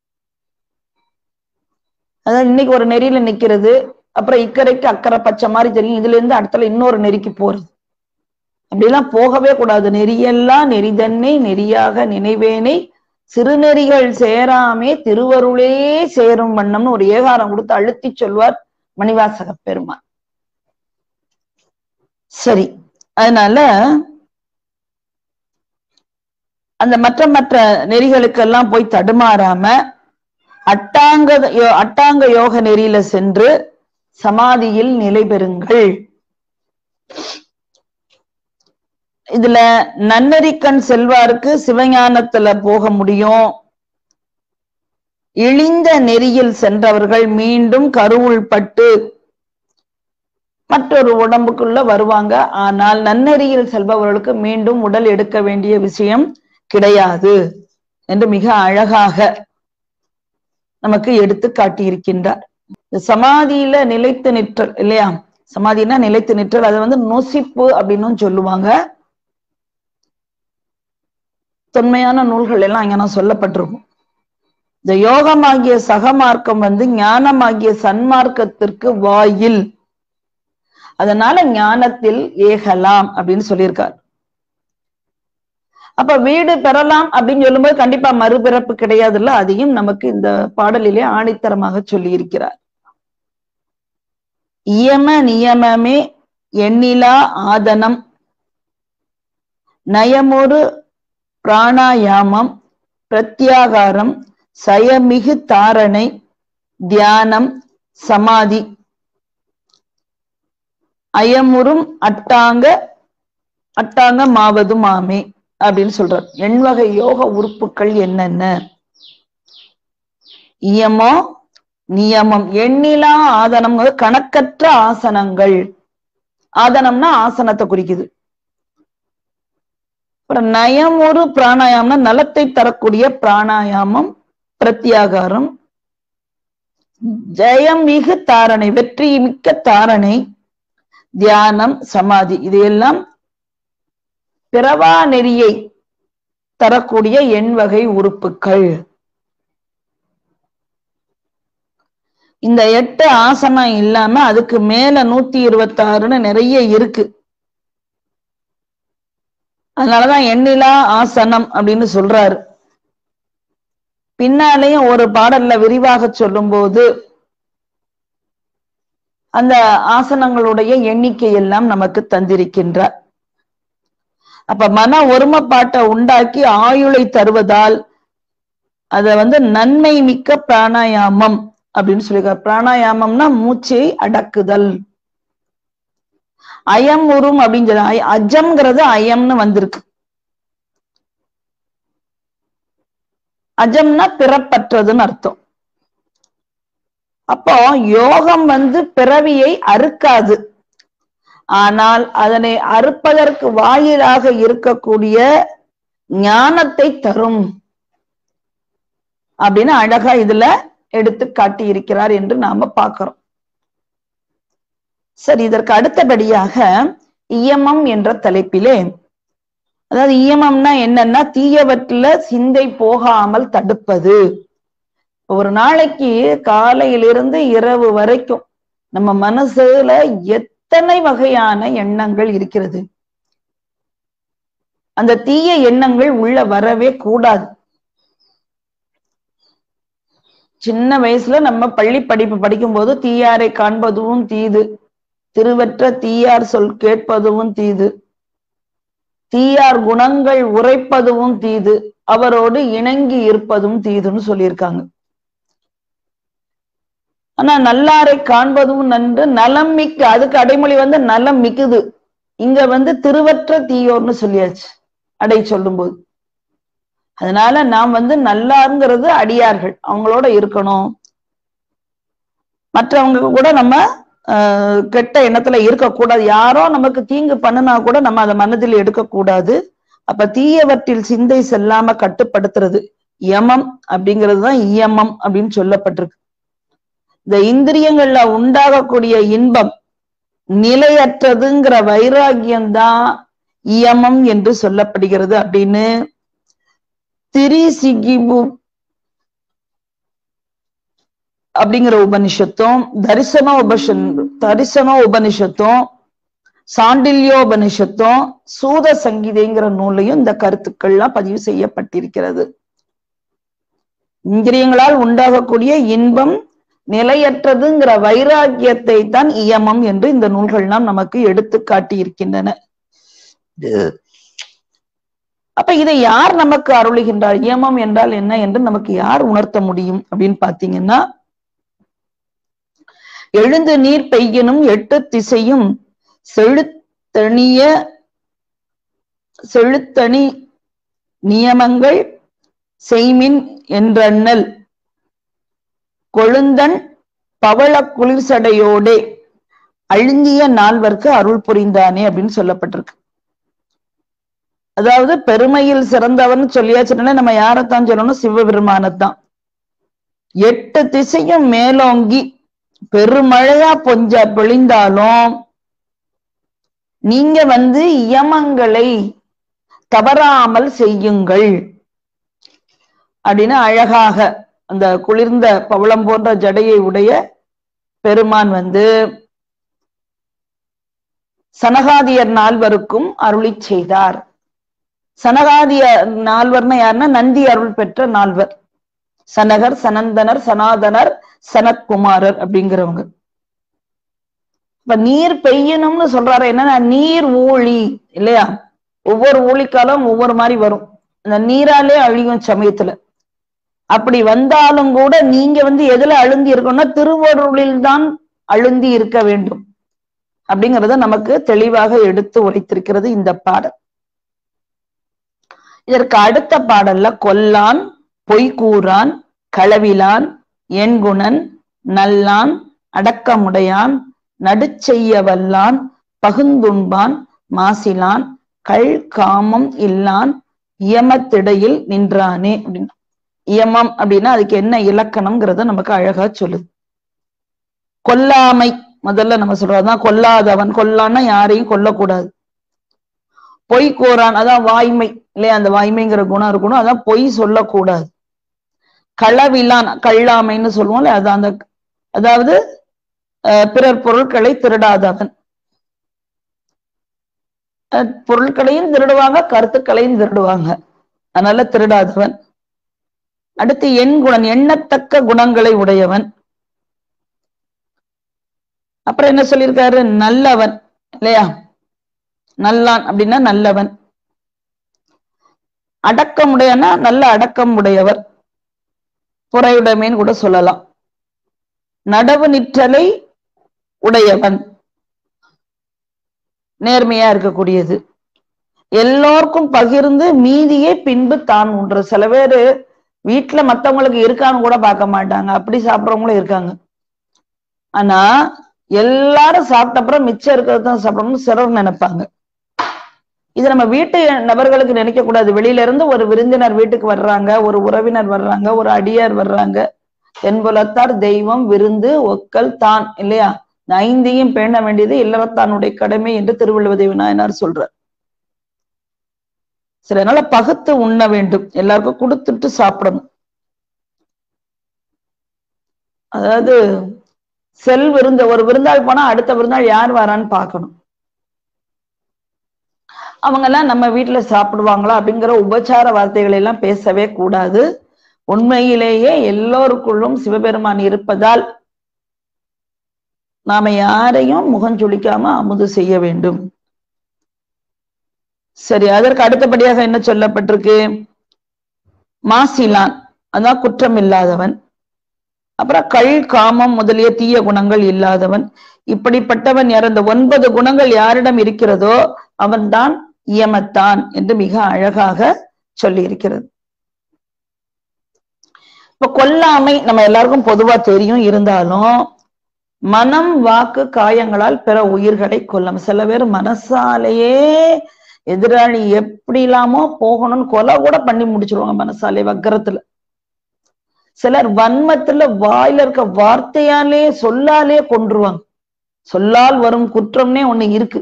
அதாவது இன்னைக்கு ஒரு நெறியில நிக்கிறது அப்புறம் இக்கரைக்கு அக்கறை பச்சை மாதிரி தெரியும் இதுல இருந்து அடுத்தல இன்னொரு நெறிக்கு போறது அப்படிலாம் போகவே கூடாது நெறியெல்லாம் நெறிதன்னை நெறியாக நினைவேனை சிறுநெறிகள் சேராமே திருவருளே சேரும் வண்ணம்னு ஒரு ஏகாரம் கொடுத்து அழுத்தி சொல்வார் மணிவாசக பெருமான் சரி அதனால அந்த மற்ற மற்ற நெறிகளுக்கெல்லாம் போய் தடுமாறாம அட்டாங்க அட்டாங்க யோக நெறியில சென்று சமாதியில் நிலை பெறுங்கள் இதுல நன்னறிக்கண் செல்வாருக்கு சிவஞானத்துல போக முடியும் இழிந்த நெறியில் சென்றவர்கள் மீண்டும் கருவுள் பட்டு மற்றொரு உடம்புக்குள்ள வருவாங்க ஆனால் நன்னெறியில் செல்பவர்களுக்கு மீண்டும் உடல் எடுக்க வேண்டிய விஷயம் கிடையாது என்று மிக அழகாக நமக்கு எடுத்து காட்டியிருக்கின்றார் சமாதியில நிலைத்து நிற்றல் இல்லையா சமாதினா நிலைத்து நிற்றல் அதை வந்து நொசிப்பு அப்படின்னு சொல்லுவாங்க தொன்மையான நூல்கள் எல்லாம் இங்க நான் சொல்லப்பட்டிருக்கும் இந்த யோகமாகிய சகமார்க்கம் வந்து ஞானமாகிய சன்மார்க்கத்திற்கு வாயில் அதனால ஞானத்தில் ஏகலாம் அப்படின்னு சொல்லியிருக்கார் அப்ப வீடு பெறலாம் அப்படின்னு சொல்லும்போது கண்டிப்பா மறுபிறப்பு கிடையாதுல்ல அதையும் நமக்கு இந்த பாடலிலே ஆணித்தரமாக சொல்லி இருக்கிறார் இயம நியமமே எண்ணிலா ஆதனம் நயமொரு பிராணாயாமம் பிரத்யாகாரம் சயமிகு தாரணை தியானம் சமாதி அயமுறும் அட்டாங்க அட்டாங்க மாவதும் ஆமே அப்படின்னு சொல்றார் எண்வகை யோக உறுப்புகள் என்னென்ன இயமோ நியமம் எண்ணிலா ஆதனம் கணக்கற்ற ஆசனங்கள் ஆதனம்னா ஆசனத்தை குறிக்குது அப்புறம் நயம் ஒரு பிராணாயாமம்னா நலத்தை தரக்கூடிய பிராணாயாமம் பிரத்யாகாரம் ஜெயம் மிகு தாரணை வெற்றி மிக்க தாரணை தியானம் சமாதி இதையெல்லாம் பிறவா நெறியை தரக்கூடிய எண்வகை உறுப்புகள் இந்த எட்டு ஆசனம் இல்லாம அதுக்கு மேல நூத்தி இருபத்தி ஆறுன்னு நிறைய இருக்கு அதனாலதான் எண்ணிலா ஆசனம் அப்படின்னு சொல்றாரு பின்னாலேயும் ஒரு பாடல்ல விரிவாக சொல்லும் போது அந்த ஆசனங்களுடைய எண்ணிக்கை எல்லாம் நமக்கு தந்திருக்கின்றார் அப்ப மன ஒருமைப்பாட்டை உண்டாக்கி ஆயுளை தருவதால் அத வந்து நன்மை மிக்க பிராணாயாமம் அப்படின்னு சொல்லியிருக்கார் பிராணாயாமம்னா மூச்சை அடக்குதல் அயம் உரும் அப்படின்னு சொல்லி அஜம்ங்கிறது அயம்னு வந்திருக்கு அஜம்னா பிறப்பற்றதுன்னு அர்த்தம் அப்போ யோகம் வந்து பிறவியை அறுக்காது ஆனால் அதனை அறுப்பதற்கு வாயிலாக இருக்கக்கூடிய ஞானத்தை தரும் அப்படின்னு அழகா இதுல எடுத்து காட்டி இருக்கிறார் என்று நாம பார்க்கிறோம் சரி இதற்கு அடுத்தபடியாக இயமம் என்ற தலைப்பிலே அதாவது இயமம்னா என்னன்னா தீயவற்றில சிந்தை போகாமல் தடுப்பது ஒரு நாளைக்கு காலையிலிருந்து இரவு வரைக்கும் நம்ம மனசுல எத்தனை வகையான எண்ணங்கள் இருக்கிறது அந்த தீய எண்ணங்கள் உள்ள வரவே கூடாது சின்ன வயசுல நம்ம பள்ளி படிப்பு படிக்கும் போது தீயாரை காண்பதும் தீது திருவற்ற தீயார் சொல் கேட்பதும் தீது தீயார் குணங்கள் உரைப்பதும் தீது அவரோடு இணங்கி இருப்பதும் தீதுன்னு சொல்லியிருக்காங்க ஆனா நல்லாரை காண்பதும் நன்று நலம் மிக்க அதுக்கு அடைமொழி வந்து நலம் மிக்குது இங்க வந்து திருவற்ற தீயோர்னு சொல்லியாச்சு அடை சொல்லும் போது அதனால நாம் வந்து நல்லாருங்கிறது அடியார்கள் அவங்களோட இருக்கணும் மற்றவங்க கூட நம்ம ஆஹ் கெட்ட எண்ணத்துல இருக்கக்கூடாது யாரோ நமக்கு தீங்கு பண்ணுனா கூட நம்ம அதை மனதில் எடுக்கக்கூடாது அப்ப தீயவற்றில் சிந்தை செல்லாம கட்டுப்படுத்துறது யமம் அப்படிங்கிறது தான் இயமம் அப்படின்னு சொல்லப்பட்டிருக்கு இந்த இந்திரியங்கள்ல உண்டாகக்கூடிய இன்பம் நிலையற்றதுங்கிற வைராகியம்தான் இயமம் என்று சொல்லப்படுகிறது அப்படின்னு திரிசிகிபு அப்படிங்கிற உபனிஷத்தும் தரிசன உபஷன் தரிசன உபனிஷத்தும் சாண்டில்யோ உபனிஷத்தும் சூத சங்கீதைங்கிற நூலையும் இந்த கருத்துக்கள்லாம் பதிவு செய்யப்பட்டிருக்கிறது இந்திரியங்களால் உண்டாகக்கூடிய இன்பம் நிலையற்றதுங்கிற வைராக்கியத்தை தான் இயமம் என்று இந்த நூல்கள்லாம் நமக்கு எடுத்து காட்டி இருக்கின்றன அப்ப இதை யார் நமக்கு அருளுகின்றார் இயமம் என்றால் என்ன என்று நமக்கு யார் உணர்த்த முடியும் அப்படின்னு பாத்தீங்கன்னா எழுந்து நீர் பெய்யனும் எட்டு திசையும் செழுத்தணிய செழுத்தணி நியமங்கள் செய்மின் என்றண்ணல் கொழுந்தன் பவள குளிர்சடையோடே அழுந்திய நால்வர்க்கு அருள் புரிந்தானே அப்படின்னு சொல்லப்பட்டிருக்கு அதாவது பெருமையில் சிறந்தவன் சொல்லியாச்சுன்னா நம்ம யாரைத்தான் சொல்லணும் சிவபெருமானத்தான் எட்டு திசையும் மேலோங்கி பெருமழையா பொஞ்ச பொழிந்தாலும் நீங்க வந்து இயமங்களை தவறாமல் செய்யுங்கள் அப்படின்னு அழகாக அந்த குளிர்ந்த பவளம் போன்ற ஜடையை உடைய பெருமான் வந்து சனகாதியர் நால்வருக்கும் அருளி செய்தார் சனகாதிய நால்வர்னா யாருன்னா நந்தி அருள் பெற்ற நால்வர் சனகர் சனந்தனர் சனாதனர் சனத்குமாரர் அப்படிங்கிறவங்க இப்ப நீர் பெய்யணும்னு சொல்றாரு என்னன்னா நீர் ஊழி இல்லையா ஒவ்வொரு ஊழிக்காலம் ஒவ்வொரு மாதிரி வரும் அந்த நீராலே அழியும் சமயத்துல அப்படி வந்தாலும் கூட நீங்க வந்து எதுல அழுந்தி இருக்கணும்னா திருவருளில் தான் அழுந்தி இருக்க வேண்டும் அப்படிங்கறத நமக்கு தெளிவாக எடுத்து உரைத்திருக்கிறது இந்த பாடல் இதற்கு அடுத்த பாடல்ல கொல்லான் பொய்கூறான் களவிலான் எண்குணன் நல்லான் அடக்கமுடையான் நடுச்செய்ய வல்லான் பகுந்துண்பான் மாசிலான் கள் காமம் இல்லான் இயமத்திடையில் நின்றானே அப்படின்னு இயமம் அப்படின்னா அதுக்கு என்ன இலக்கணம்ங்கிறத நமக்கு அழகா சொல்லுது கொல்லாமை முதல்ல நம்ம சொல்றதுதான் கொல்லாதவன் கொல்லான்னா யாரையும் கொல்லக்கூடாது பொய் கூறான் அதான் வாய்மை இல்லையா அந்த வாய்மைங்கிற குணம் இருக்கணும் அதான் பொய் சொல்லக்கூடாது களவிலான் கள்ளாமைன்னு சொல்லுவோம்ல அது அந்த அதாவது பிறர் பொருட்களை திருடாதவன் பொருட்களையும் திருடுவாங்க கருத்துக்களையும் திருடுவாங்க அதனால திருடாதவன் அடுத்து எண் குணன் எண்ணத்தக்க குணங்களை உடையவன் அப்புறம் என்ன சொல்லியிருக்காரு நல்லவன் இல்லையா நல்லான் அப்படின்னா நல்லவன் அடக்கம் உடையனா நல்ல அடக்கம் உடையவர் புறையுடைமைன்னு கூட சொல்லலாம் நடவு நிற்றலை உடையவன் நேர்மையா இருக்கக்கூடியது எல்லோருக்கும் பகிர்ந்து மீதியே பின்பு தான் உன்ற சில பேரு வீட்டுல மத்தவங்களுக்கு இருக்கான்னு கூட பார்க்க மாட்டாங்க அப்படி சாப்பிடுறவங்களும் இருக்காங்க ஆனா எல்லாரும் சாப்பிட்ட அப்புறம் மிச்சம் இருக்கிறது தான் சாப்பிடணும்னு சிலர் நினைப்பாங்க இது நம்ம வீட்டு நபர்களுக்கு நினைக்க கூடாது வெளியில இருந்து ஒரு விருந்தினர் வீட்டுக்கு வர்றாங்க ஒரு உறவினர் வர்றாங்க ஒரு அடியார் வர்றாங்க தென்புலத்தார் தெய்வம் விருந்து ஒக்கல் தான் இல்லையா இந்த ஐந்தையும் பேண வேண்டியது இல்லறத்தானுடைய கடமை என்று திருவள்ளுவதேவி நாயனார் சொல்றார் சில நாள பகுத்து உண்ண வேண்டும் எல்லாருக்கும் கொடுத்துட்டு சாப்பிடணும் அதாவது செல் விருந்த ஒரு விருந்தாள் போனா அடுத்த விருந்தாள் யார் வரான்னு பார்க்கணும் அவங்க எல்லாம் நம்ம வீட்டுல சாப்பிடுவாங்களா அப்படிங்கிற உபச்சார வார்த்தைகளை எல்லாம் பேசவே கூடாது உண்மையிலேயே எல்லோருக்குள்ளும் சிவபெருமான் இருப்பதால் நாம யாரையும் முகஞ்சொலிக்காம அமுது செய்ய வேண்டும் சரி அதற்கு அடுத்தபடியாக என்ன சொல்லப்பட்டிருக்கு மாசிலான் அதான் குற்றம் இல்லாதவன் அப்புறம் கள் காமம் முதலிய தீய குணங்கள் இல்லாதவன் இப்படிப்பட்டவன் யார் அந்த ஒன்பது குணங்கள் யாரிடம் இருக்கிறதோ அவன்தான் இயமத்தான் என்று மிக அழகாக சொல்லி இருக்கிறது இப்ப கொல்லாமை நம்ம எல்லாருக்கும் பொதுவா தெரியும் இருந்தாலும் மனம் வாக்கு காயங்களால் பிற உயிர்களை கொல்லம் சில பேர் மனசாலேயே எதிராளி எப்படி இல்லாமோ போகணும்னு கொலை கூட பண்ணி முடிச்சிருவாங்க மனசாலே வக்கரத்துல சிலர் வன்மத்துல வாயில இருக்க வார்த்தையாலே சொல்லாலே கொன்றுவாங்க சொல்லால் வரும் குற்றம்னே ஒண்ணு இருக்கு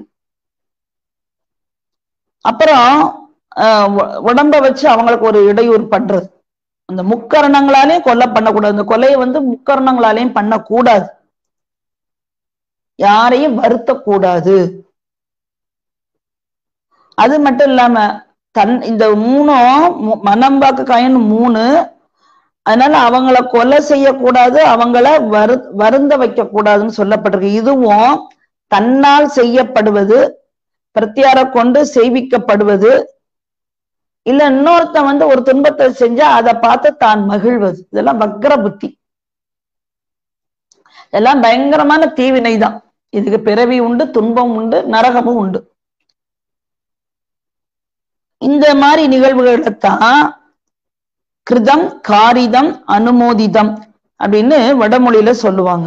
அப்புறம் உடம்ப வச்சு அவங்களுக்கு ஒரு இடையூறு பண்றது அந்த முக்கரணங்களாலையும் கொலை பண்ணக்கூடாது அந்த கொலையை வந்து முக்கரணங்களாலையும் பண்ணக்கூடாது யாரையும் வருத்தக்கூடாது அது மட்டும் இல்லாம தன் இந்த மூணும் மனம் வாக்கு காயன்னு மூணு அதனால அவங்கள கொலை செய்யக்கூடாது அவங்கள வரு வருந்த வைக்க கூடாதுன்னு சொல்லப்பட்டிருக்கு இதுவும் தன்னால் செய்யப்படுவது பிரத்தியார கொண்டு செய்விக்கப்படுவது இல்ல இன்னொருத்தன் வந்து ஒரு துன்பத்தை செஞ்சா அதை பார்த்து தான் மகிழ்வது இதெல்லாம் வக்ர புத்தி இதெல்லாம் பயங்கரமான தீவினை தான் இதுக்கு பிறவி உண்டு துன்பம் உண்டு நரகமும் உண்டு இந்த மாதிரி நிகழ்வுகளைத்தான் கிருதம் காரிதம் அனுமோதிதம் அப்படின்னு வடமொழியில சொல்லுவாங்க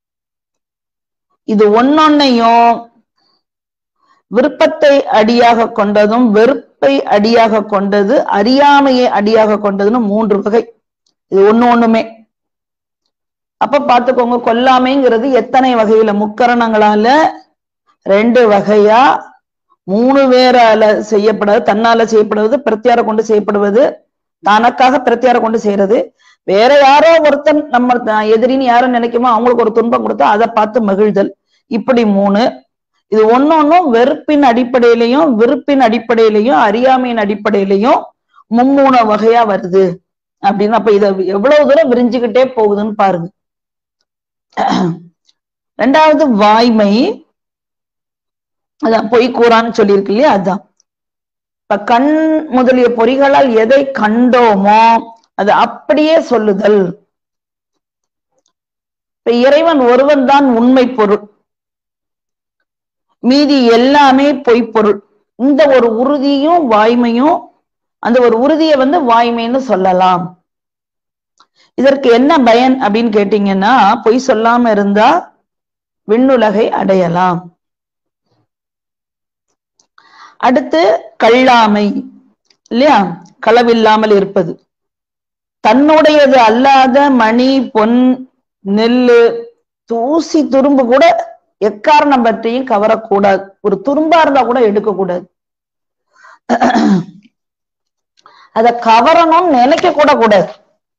இது ஒன்னொன்னையும் விருப்பத்தை அடியாக கொண்டதும் வெறுப்பை அடியாக கொண்டது அறியாமையை அடியாக கொண்டதுன்னு மூன்று வகை இது ஒண்ணு ஒண்ணுமே அப்ப பாத்துக்கோங்க கொல்லாமைங்கிறது எத்தனை வகையில முக்கரணங்களால ரெண்டு வகையா மூணு பேரால செய்யப்படுவது தன்னால செய்யப்படுவது பிரத்தியார கொண்டு செய்யப்படுவது தனக்காக பிரத்தியார கொண்டு செய்யறது வேற யாரோ ஒருத்தன் நம்ம எதிரின்னு யாரும் நினைக்குமோ அவங்களுக்கு ஒரு துன்பம் கொடுத்தா அதை பார்த்து மகிழ்தல் இப்படி மூணு இது ஒன்னொன்னும் வெறுப்பின் அடிப்படையிலையும் விருப்பின் அடிப்படையிலையும் அறியாமையின் அடிப்படையிலையும் மும்மூணு வகையா வருது அப்படின்னு அப்ப இத எவ்வளவு தூரம் விரிஞ்சுக்கிட்டே போகுதுன்னு பாருங்க ரெண்டாவது வாய்மை அதான் பொய் கூறான்னு சொல்லியிருக்கு இல்லையா அதான் இப்ப கண் முதலிய பொறிகளால் எதை கண்டோமோ அது அப்படியே சொல்லுதல் இப்ப இறைவன் ஒருவன் தான் உண்மை பொருள் மீதி எல்லாமே பொய்ப்பொருள் இந்த ஒரு உறுதியும் வாய்மையும் அந்த ஒரு உறுதியை வந்து வாய்மைன்னு சொல்லலாம் இதற்கு என்ன பயன் அப்படின்னு கேட்டீங்கன்னா பொய் சொல்லாம இருந்தா விண்ணுலகை அடையலாம் அடுத்து கள்ளாமை இல்லையா களவில்லாமல் இருப்பது தன்னுடையது அல்லாத மணி பொன் நெல்லு தூசி துரும்பு கூட எக்காரணம் பற்றியும் கவரக்கூடாது ஒரு துரும்பா இருந்தா கூட எடுக்கக்கூடாது அத கவரணும்னு நினைக்க கூட கூடாது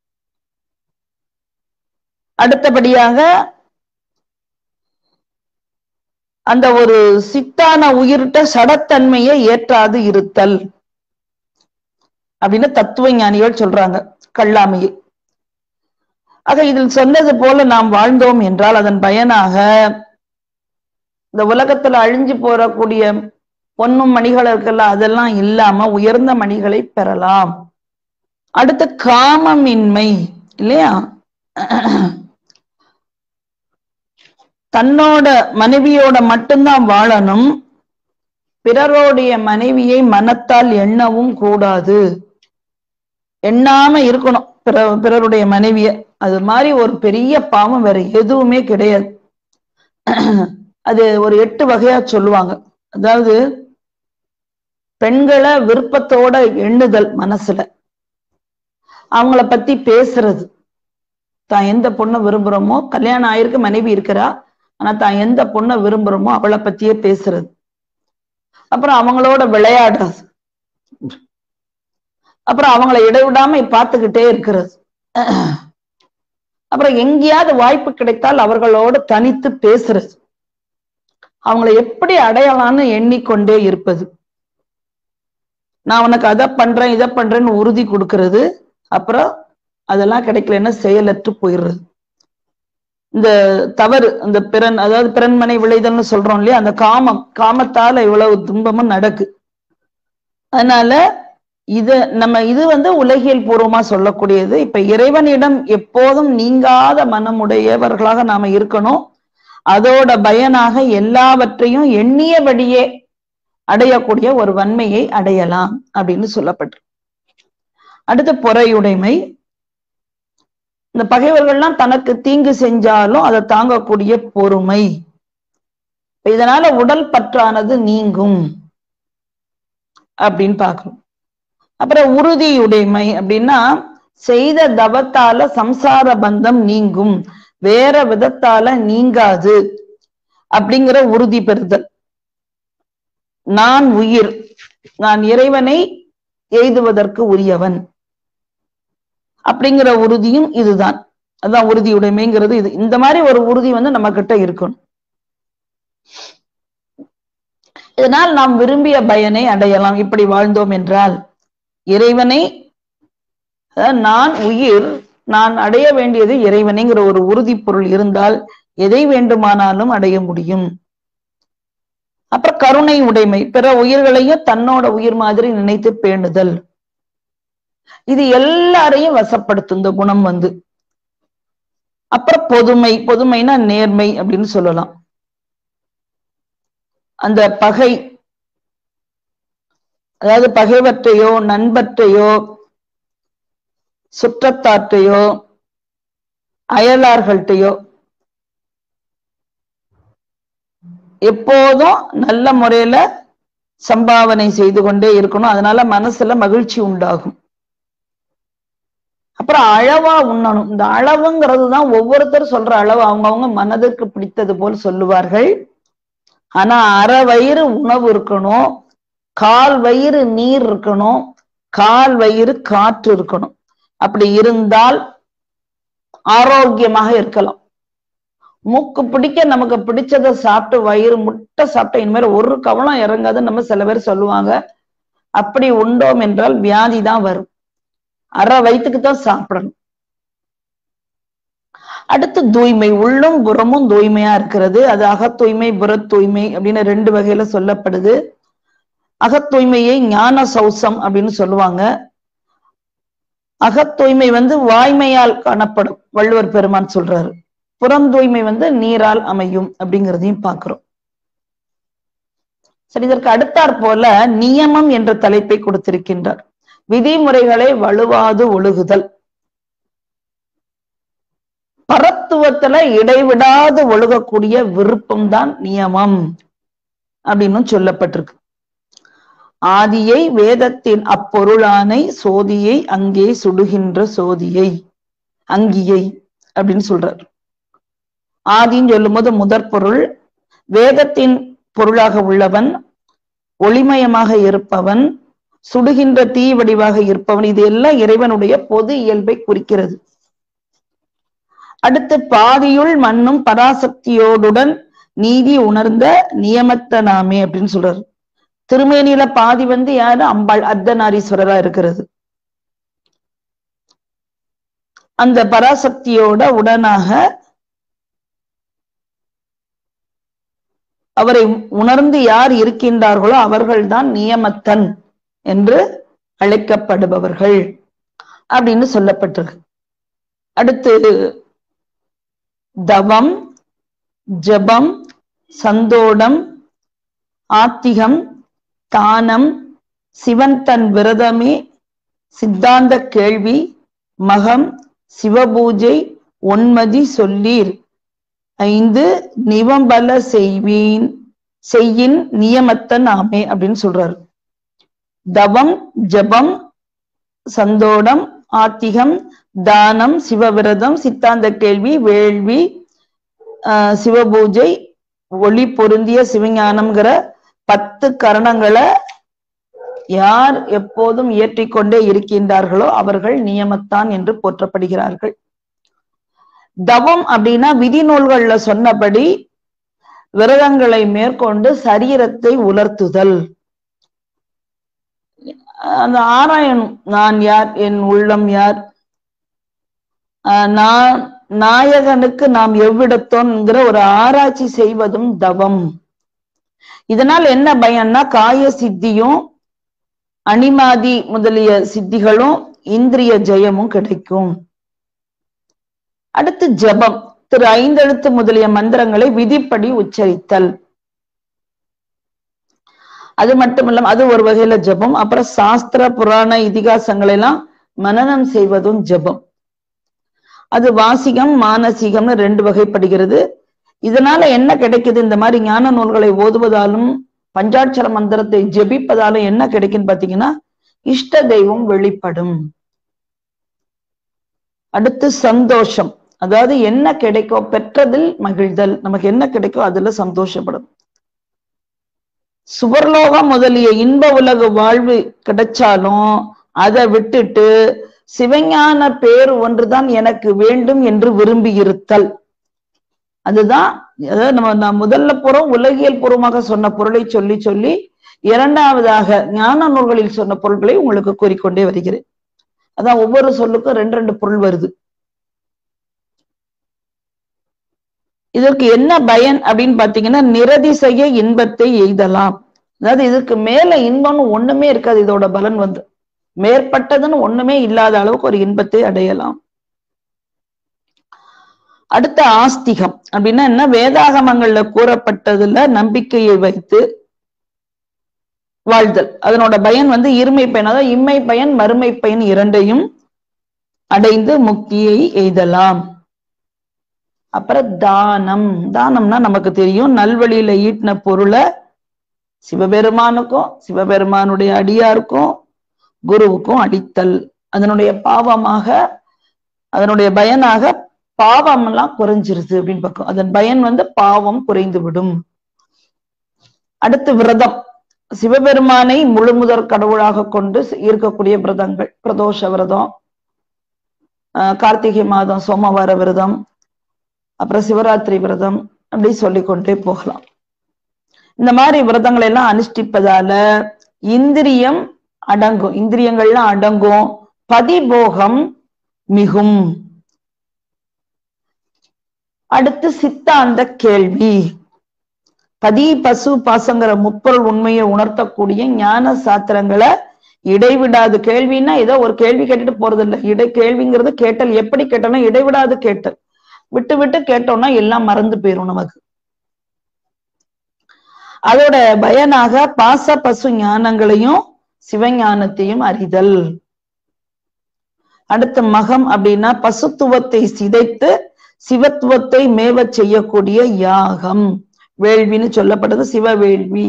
அடுத்தபடியாக அந்த ஒரு சித்தான உயிர்ட்ட சடத்தன்மையை ஏற்றாது இருத்தல் அப்படின்னு தத்துவ ஞானிகள் சொல்றாங்க கல்லாமையை ஆக இதில் சொன்னது போல நாம் வாழ்ந்தோம் என்றால் அதன் பயனாக இந்த உலகத்துல அழிஞ்சு போறக்கூடிய பொன்னும் மணிகள் இருக்குல்ல அதெல்லாம் இல்லாம உயர்ந்த மணிகளை பெறலாம் அடுத்து காமமின்மை இல்லையா தன்னோட மனைவியோட மட்டும்தான் வாழணும் பிறருடைய மனைவியை மனத்தால் எண்ணவும் கூடாது எண்ணாம இருக்கணும் பிற பிறருடைய மனைவிய அது மாதிரி ஒரு பெரிய பாவம் வேற எதுவுமே கிடையாது அது ஒரு எட்டு வகையா சொல்லுவாங்க அதாவது பெண்களை விருப்பத்தோட எண்ணுதல் மனசுல அவங்கள பத்தி பேசுறது தான் எந்த பொண்ணை விரும்புறோமோ கல்யாணம் ஆயிருக்கு மனைவி இருக்கிறா ஆனா தான் எந்த பொண்ணை விரும்புறோமோ அவளை பத்தியே பேசுறது அப்புறம் அவங்களோட விளையாடுறது அப்புறம் அவங்கள இடைவிடாம பார்த்துக்கிட்டே இருக்கிறது அப்புறம் எங்கேயாவது வாய்ப்பு கிடைத்தால் அவர்களோடு தனித்து பேசுறது அவங்கள எப்படி அடையலாம்னு எண்ணிக்கொண்டே இருப்பது நான் உனக்கு அதை பண்றேன் இதை பண்றேன்னு உறுதி கொடுக்கறது அப்புறம் அதெல்லாம் கிடைக்கலன்னா செயலற்று போயிடுறது இந்த தவறு இந்த பிறன் அதாவது பிறன்மனை விளைதல்னு சொல்றோம் இல்லையா அந்த காமம் காமத்தால இவ்வளவு துன்பமும் நடக்கு அதனால இது நம்ம இது வந்து உலகியல் பூர்வமா சொல்லக்கூடியது இப்ப இறைவனிடம் எப்போதும் நீங்காத மனமுடையவர்களாக நாம இருக்கணும் அதோட பயனாக எல்லாவற்றையும் எண்ணியபடியே அடையக்கூடிய ஒரு வன்மையை அடையலாம் அப்படின்னு சொல்லப்பட்டு அடுத்து பொறையுடைமை இந்த பகைவர்கள்லாம் தனக்கு தீங்கு செஞ்சாலும் அதை தாங்கக்கூடிய பொறுமை இதனால உடல் பற்றானது நீங்கும் அப்படின்னு பாக்குறோம் அப்புறம் உறுதியுடைமை அப்படின்னா செய்த தவத்தால சம்சார பந்தம் நீங்கும் வேற விதத்தால நீங்காது அப்படிங்கிற உறுதி பெறுதல் நான் உயிர் நான் இறைவனை எய்துவதற்கு உரியவன் அப்படிங்கிற உறுதியும் இதுதான் அதான் உறுதியுடைமைங்கிறது இது இந்த மாதிரி ஒரு உறுதி வந்து நம்ம கிட்ட இருக்கணும் இதனால் நாம் விரும்பிய பயனை அடையலாம் இப்படி வாழ்ந்தோம் என்றால் இறைவனை நான் உயிர் நான் அடைய வேண்டியது இறைவனைங்கிற ஒரு உறுதி பொருள் இருந்தால் எதை வேண்டுமானாலும் அடைய முடியும் அப்புறம் கருணை உடைமை பிற உயிர்களையும் தன்னோட உயிர் மாதிரி நினைத்து பேணுதல் இது எல்லாரையும் வசப்படுத்தும் இந்த குணம் வந்து அப்புறம் பொதுமை பொதுமைனா நேர்மை அப்படின்னு சொல்லலாம் அந்த பகை அதாவது பகைவற்றையோ நண்பற்றையோ சுற்றத்தாற்றையோ அயலார்கள்ட்டையோ எப்போதும் நல்ல முறையில சம்பாவனை செய்து கொண்டே இருக்கணும் அதனால மனசுல மகிழ்ச்சி உண்டாகும் அப்புறம் அளவா உண்ணணும் இந்த அளவுங்கிறது தான் ஒவ்வொருத்தர் சொல்ற அளவு அவங்கவுங்க மனதுக்கு பிடித்தது போல் சொல்லுவார்கள் ஆனா அரை வயிறு உணவு இருக்கணும் கால் வயிறு நீர் இருக்கணும் கால் வயிறு காற்று இருக்கணும் அப்படி இருந்தால் ஆரோக்கியமாக இருக்கலாம் மூக்கு பிடிக்க நமக்கு பிடிச்சதை சாப்பிட்டு வயிறு முட்டை சாப்பிட்ட இனிமேல் ஒரு கவலம் இறங்காதுன்னு நம்ம சில பேர் சொல்லுவாங்க அப்படி உண்டோம் என்றால் வியாதி தான் வரும் அரை வயிற்றுக்கு தான் சாப்பிடணும் அடுத்து தூய்மை உள்ளும் புறமும் தூய்மையா இருக்கிறது அது அகத்தூய்மை புற தூய்மை அப்படின்னு ரெண்டு வகையில சொல்லப்படுது அகத்தூய்மையை ஞான சௌசம் அப்படின்னு சொல்லுவாங்க அகத்தூய்மை வந்து வாய்மையால் காணப்படும் வள்ளுவர் பெருமான் சொல்றாரு புறந்தூய்மை வந்து நீரால் அமையும் அப்படிங்கிறதையும் பார்க்கிறோம் சரி இதற்கு அடுத்தாற் போல நியமம் என்ற தலைப்பை கொடுத்திருக்கின்றார் விதிமுறைகளை வலுவாது ஒழுகுதல் பரத்துவத்துல இடைவிடாது ஒழுகக்கூடிய விருப்பம் தான் நியமம் அப்படின்னு சொல்லப்பட்டிருக்கு ஆதியை வேதத்தின் அப்பொருளானை சோதியை அங்கே சுடுகின்ற சோதியை அங்கியை அப்படின்னு சொல்றார் ஆதின்னு சொல்லும் போது முதற் பொருள் வேதத்தின் பொருளாக உள்ளவன் ஒளிமயமாக இருப்பவன் சுடுகின்ற தீ வடிவாக இருப்பவன் இது எல்லாம் இறைவனுடைய பொது இயல்பை குறிக்கிறது அடுத்து பாதியுள் மண்ணும் பராசக்தியோடுடன் நீதி உணர்ந்த நியமத்த நாமே அப்படின்னு சொல்றாரு திருமேனியில பாதி வந்து யாரு அம்பாள் அர்த்தநாரீஸ்வரரா இருக்கிறது அந்த பராசக்தியோட உடனாக அவரை உணர்ந்து யார் இருக்கின்றார்களோ அவர்கள்தான் நியமத்தன் என்று அழைக்கப்படுபவர்கள் அப்படின்னு சொல்லப்பட்டிருக்கு அடுத்து தவம் ஜபம் சந்தோடம் ஆத்திகம் தானம் சிவன் தன் விரதமே சித்தாந்த கேள்வி மகம் சிவபூஜை ஒன்மதி சொல்லீர் ஐந்து நிவம்பல செய்வீன் செய்யின் நியமத்த நாமே அப்படின்னு சொல்றாரு தவம் ஜபம் சந்தோடம் ஆத்திகம் தானம் சிவவிரதம் சித்தாந்த கேள்வி வேள்வி ஆஹ் சிவபூஜை ஒளி பொருந்திய சிவஞானம்ங்கிற பத்து கரணங்களை யார் எப்போதும் இயற்றிக்கொண்டே இருக்கின்றார்களோ அவர்கள் நியமத்தான் என்று போற்றப்படுகிறார்கள் தவம் அப்படின்னா விதிநூல்கள்ல சொன்னபடி விரதங்களை மேற்கொண்டு சரீரத்தை உலர்த்துதல் அந்த ஆராயணும் நான் யார் என் உள்ளம் யார் நான் நாயகனுக்கு நாம் எவ்விடத்தோங்கிற ஒரு ஆராய்ச்சி செய்வதும் தவம் இதனால் என்ன பயன்னா காய சித்தியும் அணிமாதி முதலிய சித்திகளும் இந்திரிய ஜெயமும் கிடைக்கும் அடுத்து ஜபம் திரு ஐந்தெழுத்து முதலிய மந்திரங்களை விதிப்படி உச்சரித்தல் அது மட்டும் இல்லாம அது ஒரு வகையில ஜபம் அப்புறம் சாஸ்திர புராண இதிகாசங்களை எல்லாம் மனநம் செய்வதும் ஜபம் அது வாசிகம் மானசீகம்னு ரெண்டு வகைப்படுகிறது இதனால என்ன கிடைக்குது இந்த மாதிரி ஞான நூல்களை ஓதுவதாலும் பஞ்சாட்சர மந்திரத்தை ஜெபிப்பதாலும் என்ன கிடைக்குன்னு பாத்தீங்கன்னா இஷ்ட தெய்வம் வெளிப்படும் அடுத்து சந்தோஷம் அதாவது என்ன கிடைக்கோ பெற்றதில் மகிழ்தல் நமக்கு என்ன கிடைக்கோ அதுல சந்தோஷப்படும் சுவர்லோகம் முதலிய இன்ப உலக வாழ்வு கிடைச்சாலும் அதை விட்டுட்டு சிவஞான பேர் ஒன்றுதான் எனக்கு வேண்டும் என்று விரும்பி இருத்தல் அதுதான் அதாவது நம்ம நான் முதல்ல புறம் உலகியல் பூர்வமாக சொன்ன பொருளை சொல்லி சொல்லி இரண்டாவதாக ஞான நூல்களில் சொன்ன பொருள்களை உங்களுக்கு கூறிக்கொண்டே வருகிறேன் அதான் ஒவ்வொரு சொல்லுக்கும் ரெண்டு ரெண்டு பொருள் வருது இதற்கு என்ன பயன் அப்படின்னு பாத்தீங்கன்னா நிரதிசைய இன்பத்தை எய்தலாம் அதாவது இதுக்கு மேல இன்பம்னு ஒண்ணுமே இருக்காது இதோட பலன் வந்து மேற்பட்டதுன்னு ஒண்ணுமே இல்லாத அளவுக்கு ஒரு இன்பத்தை அடையலாம் அடுத்த ஆஸ்திகம் அப்படின்னா என்ன வேதாகமங்கள்ல கூறப்பட்டதுல நம்பிக்கையை வைத்து வாழ்தல் அதனோட பயன் வந்து இருமை பயன் அதாவது இம்மை பயன் மறுமை பயன் இரண்டையும் அடைந்து முக்தியை எய்தலாம் அப்புறம் தானம் தானம்னா நமக்கு தெரியும் நல்வழியில ஈட்டின பொருளை சிவபெருமானுக்கும் சிவபெருமானுடைய அடியாருக்கும் குருவுக்கும் அடித்தல் அதனுடைய பாவமாக அதனுடைய பயனாக பாவம் எல்லாம் குறைஞ்சிருது அப்படின்னு பார்க்கும் அதன் பயன் வந்து பாவம் குறைந்து விடும் அடுத்து விரதம் சிவபெருமானை முழுமுதற் கடவுளாக கொண்டு இருக்கக்கூடிய விரதங்கள் பிரதோஷ விரதம் கார்த்திகை மாதம் சோமவார விரதம் அப்புறம் சிவராத்திரி விரதம் அப்படி சொல்லிக்கொண்டே போகலாம் இந்த மாதிரி விரதங்களை எல்லாம் அனுஷ்டிப்பதால இந்திரியம் அடங்கும் இந்திரியங்கள்லாம் அடங்கும் பதிபோகம் மிகும் அடுத்து சித்தாந்த கேள்வி பதி பசு பாசங்கிற முப்பொருள் உண்மையை உணர்த்தக்கூடிய ஞான சாத்திரங்களை இடைவிடாது கேள்வின்னா ஏதோ ஒரு கேள்வி கேட்டுட்டு போறது இல்லை இடை கேள்விங்கிறது கேட்டல் எப்படி கேட்டோம்னா இடைவிடாது கேட்டல் விட்டு விட்டு கேட்டோம்னா எல்லாம் மறந்து போயிரும் நமக்கு அதோட பயனாக பாச பசு ஞானங்களையும் சிவஞானத்தையும் அறிதல் அடுத்த மகம் அப்படின்னா பசுத்துவத்தை சிதைத்து சிவத்துவத்தை மேவச் செய்யக்கூடிய யாகம் வேள்வின்னு சொல்லப்பட்டது சிவவேள்வி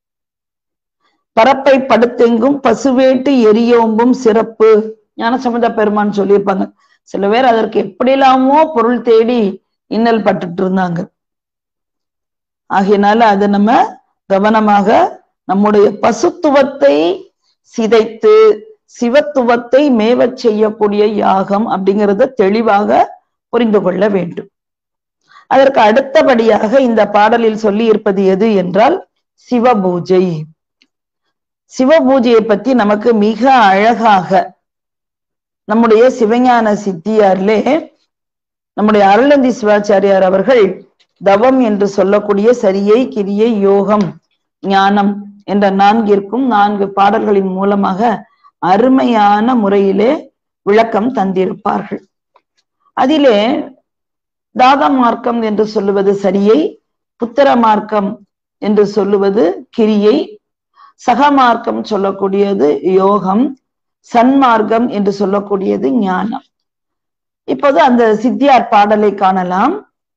பரப்பை படுத்தெங்கும் பசுவேட்டு எரியோம்பும் சிறப்பு ஞானசம்பந்த பெருமான் சொல்லியிருப்பாங்க சில பேர் அதற்கு எப்படிலாமோ பொருள் தேடி இன்னல் பட்டுட்டு இருந்தாங்க ஆகையினால அதை நம்ம கவனமாக நம்முடைய பசுத்துவத்தை சிதைத்து சிவத்துவத்தை மேவச் செய்யக்கூடிய யாகம் அப்படிங்கிறத தெளிவாக புரிந்து கொள்ள வேண்டும் அதற்கு அடுத்தபடியாக இந்த பாடலில் சொல்லி இருப்பது எது என்றால் சிவபூஜை சிவபூஜையை பத்தி நமக்கு மிக அழகாக நம்முடைய சிவஞான சித்தியாரிலே நம்முடைய அருளந்தி சிவாச்சாரியார் அவர்கள் தவம் என்று சொல்லக்கூடிய சரியை கிரியை யோகம் ஞானம் என்ற நான்கிற்கும் நான்கு பாடல்களின் மூலமாக அருமையான முறையிலே விளக்கம் தந்திருப்பார்கள் அதிலே தாத மார்க்கம் என்று சொல்லுவது சரியை புத்திர மார்க்கம் என்று சொல்லுவது கிரியை சகமார்க்கம் சொல்லக்கூடியது யோகம் சன்மார்க்கம் என்று சொல்லக்கூடியது ஞானம் இப்போது அந்த சித்தியார் பாடலை காணலாம்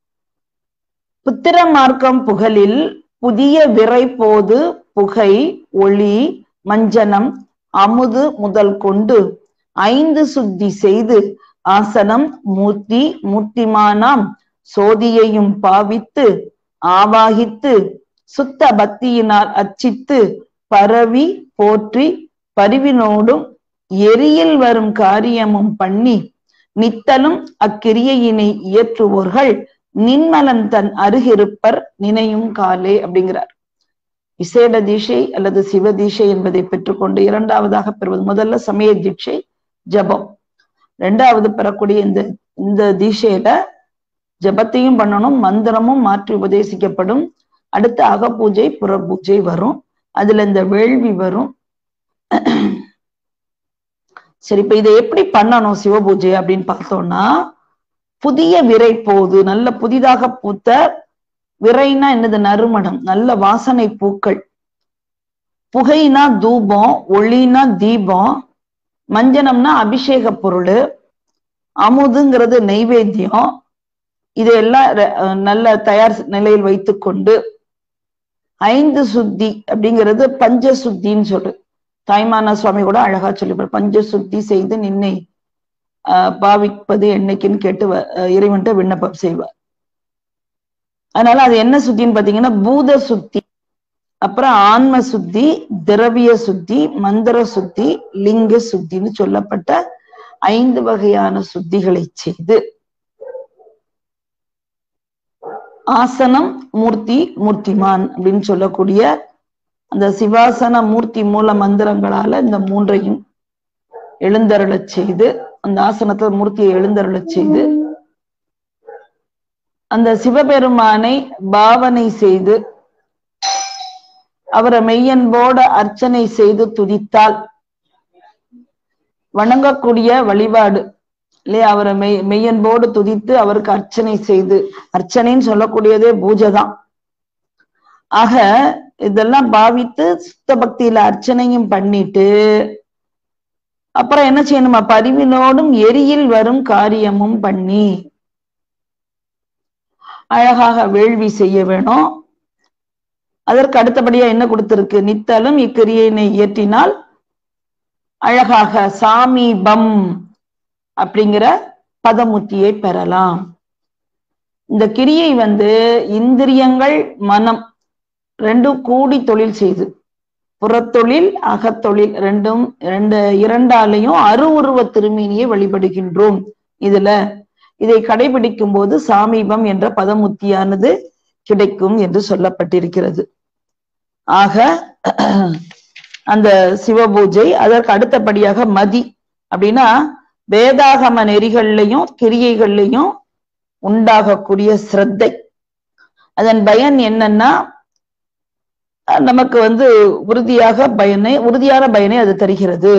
புத்திர மார்க்கம் புகழில் புதிய விரை போது புகை ஒளி மஞ்சனம் அமுது முதல் கொண்டு ஐந்து சுத்தி செய்து ஆசனம் மூர்த்தி மூர்த்திமானாம் சோதியையும் பாவித்து ஆவாகித்து சுத்த பக்தியினால் அச்சித்து பரவி போற்றி பரிவினோடும் எரியில் வரும் காரியமும் பண்ணி நித்தலும் அக்கிரியையினை இயற்றுவோர்கள் நின்மலன் தன் அருகிருப்பர் நினையும் காலே அப்படிங்கிறார் விசேட தீட்சை அல்லது சிவ தீட்சை என்பதை பெற்றுக்கொண்டு இரண்டாவதாக பெறுவது முதல்ல சமய தீட்சை ஜபம் ரெண்டாவது பெறக்கூடிய இந்த இந்த தீட்சையில ஜபத்தையும் பண்ணணும் மந்திரமும் மாற்றி உபதேசிக்கப்படும் அடுத்து அகப்பூஜை புற பூஜை வரும் அதுல இந்த வேள்வி வரும் சரி இப்ப இதை எப்படி பண்ணணும் சிவபூஜை அப்படின்னு பார்த்தோம்னா புதிய விரை போது நல்ல புதிதாக பூத்த விரைனா என்னது நறுமணம் நல்ல வாசனை பூக்கள் புகைனா தூபம் ஒளினா தீபம் மஞ்சனம்னா அபிஷேக பொருள் அமுதுங்கிறது நெய்வேத்தியம் இதையெல்லாம் நல்ல தயார் நிலையில் வைத்துக்கொண்டு ஐந்து சுத்தி அப்படிங்கிறது பஞ்ச சுத்தின்னு சொல்லு தாய்மான சுவாமி கூட அழகா சொல்லிப்பார் பஞ்ச சுத்தி செய்து நின்னை ஆஹ் பாவிப்பது என்னைக்குன்னு கேட்டு இறைவன்ட்ட விண்ணப்பம் செய்வார் அதனால அது என்ன சுத்தின்னு பாத்தீங்கன்னா பூத சுத்தி அப்புறம் ஆன்ம சுத்தி திரவிய சுத்தி மந்திர சுத்தி லிங்க சுத்தின்னு சொல்லப்பட்ட ஐந்து வகையான சுத்திகளை செய்து ஆசனம் மூர்த்தி மூர்த்திமான் அப்படின்னு சொல்லக்கூடிய அந்த சிவாசன மூர்த்தி மூல மந்திரங்களால இந்த மூன்றையும் எழுந்தருளச் செய்து அந்த ஆசனத்துல மூர்த்தியை எழுந்தருளச் செய்து அந்த சிவபெருமானை பாவனை செய்து அவரை மெய்யன்போட அர்ச்சனை செய்து துதித்தால் வணங்கக்கூடிய வழிபாடு இல்லையா அவரை மெய் மெய்யன்போடு துதித்து அவருக்கு அர்ச்சனை செய்து அர்ச்சனைன்னு சொல்லக்கூடியதே பூஜை தான் ஆக இதெல்லாம் பாவித்து சுத்த பக்தியில அர்ச்சனையும் பண்ணிட்டு அப்புறம் என்ன செய்யணுமா பரிவினோடும் எரியில் வரும் காரியமும் பண்ணி அழகாக வேள்வி செய்ய வேணும் அதற்கு அடுத்தபடியா என்ன கொடுத்திருக்கு நித்தலும் இக்கிரியையினை இயற்றினால் அழகாக சாமீபம் அப்படிங்கிற பதமுத்தியை பெறலாம் இந்த கிரியை வந்து இந்திரியங்கள் மனம் ரெண்டும் கூடி தொழில் செய்து புறத்தொழில் அகத்தொழில் ரெண்டும் ரெண்டு இரண்டாலையும் அரு உருவ திருமேனியை வழிபடுகின்றோம் இதுல இதை கடைபிடிக்கும் போது சாமீபம் என்ற பதமுத்தியானது கிடைக்கும் என்று சொல்லப்பட்டிருக்கிறது ஆக அந்த சிவபூஜை அதற்கு அடுத்தபடியாக மதி அப்படின்னா வேதாகம நெறிகள்லையும் கிரியைகள்லையும் உண்டாகக்கூடிய சிரத்தை அதன் பயன் என்னன்னா நமக்கு வந்து உறுதியாக பயனை உறுதியான பயனை அது தருகிறது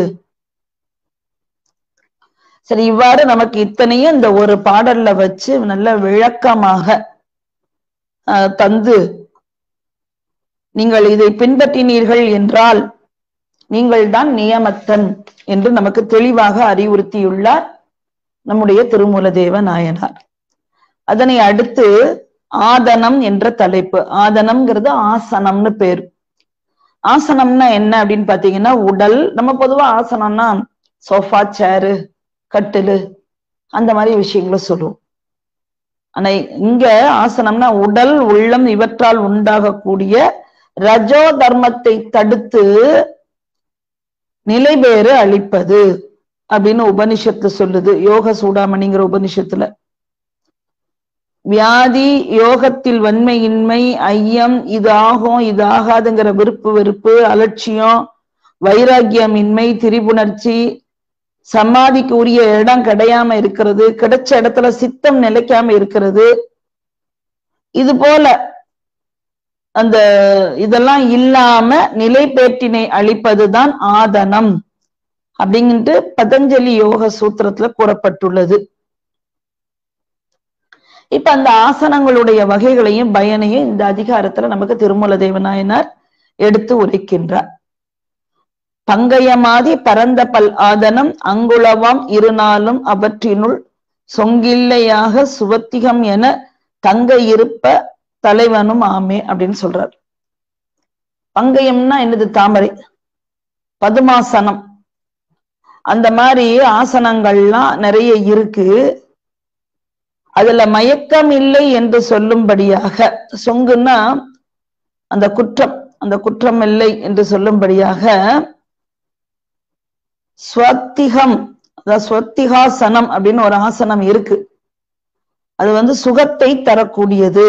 சரி இவ்வாறு நமக்கு இத்தனையும் இந்த ஒரு பாடல்ல வச்சு நல்ல விளக்கமாக தந்து நீங்கள் இதை பின்பற்றினீர்கள் என்றால் நீங்கள் தான் நியமத்தன் என்று நமக்கு தெளிவாக அறிவுறுத்தியுள்ளார் நம்முடைய திருமூலதேவ நாயனார் அதனை அடுத்து ஆதனம் என்ற தலைப்பு ஆதனம்ங்கிறது ஆசனம்னு பேர் ஆசனம்னா என்ன அப்படின்னு பாத்தீங்கன்னா உடல் நம்ம பொதுவா ஆசனம்னா சோஃபா சேரு கட்டிலு அந்த மாதிரி விஷயங்களை சொல்லுவோம் ஆனா இங்க ஆசனம்னா உடல் உள்ளம் இவற்றால் உண்டாகக்கூடிய ரஜோ தர்மத்தை தடுத்து நிலைபேறு அளிப்பது அப்படின்னு உபனிஷத்துல சொல்லுது யோக சூடாமணிங்கிற உபனிஷத்துல வியாதி யோகத்தில் வன்மையின்மை ஐயம் இது ஆகும் இது ஆகாதுங்கிற விருப்பு வெறுப்பு அலட்சியம் வைராக்கியமின்மை திரிபுணர்ச்சி சமாதிக்கு உரிய இடம் கிடையாம இருக்கிறது கிடைச்ச இடத்துல சித்தம் நிலைக்காம இருக்கிறது இது போல அந்த இதெல்லாம் இல்லாம நிலைப்பேட்டினை அளிப்பதுதான் ஆதனம் அப்படின்ட்டு பதஞ்சலி யோக சூத்திரத்துல கூறப்பட்டுள்ளது இப்ப அந்த ஆசனங்களுடைய வகைகளையும் பயனையும் இந்த அதிகாரத்துல நமக்கு திருமூல தேவநாயனார் எடுத்து உரைக்கின்றார் பங்கயமாதி பரந்த பல் ஆதனம் அங்குளவாம் இருநாளும் அவற்றினுள் சொங்கில்லையாக சுவத்திகம் என தங்க இருப்ப தலைவனும் ஆமே அப்படின்னு சொல்றார் பங்கயம்னா என்னது தாமரை பதுமாசனம் அந்த மாதிரி ஆசனங்கள்லாம் நிறைய இருக்கு அதுல மயக்கம் இல்லை என்று சொல்லும்படியாக சொங்குன்னா அந்த குற்றம் அந்த குற்றம் இல்லை என்று சொல்லும்படியாக ஸ்வத்திகம் அதாவது ஸ்வத்திகாசனம் அப்படின்னு ஒரு ஆசனம் இருக்கு அது வந்து சுகத்தை தரக்கூடியது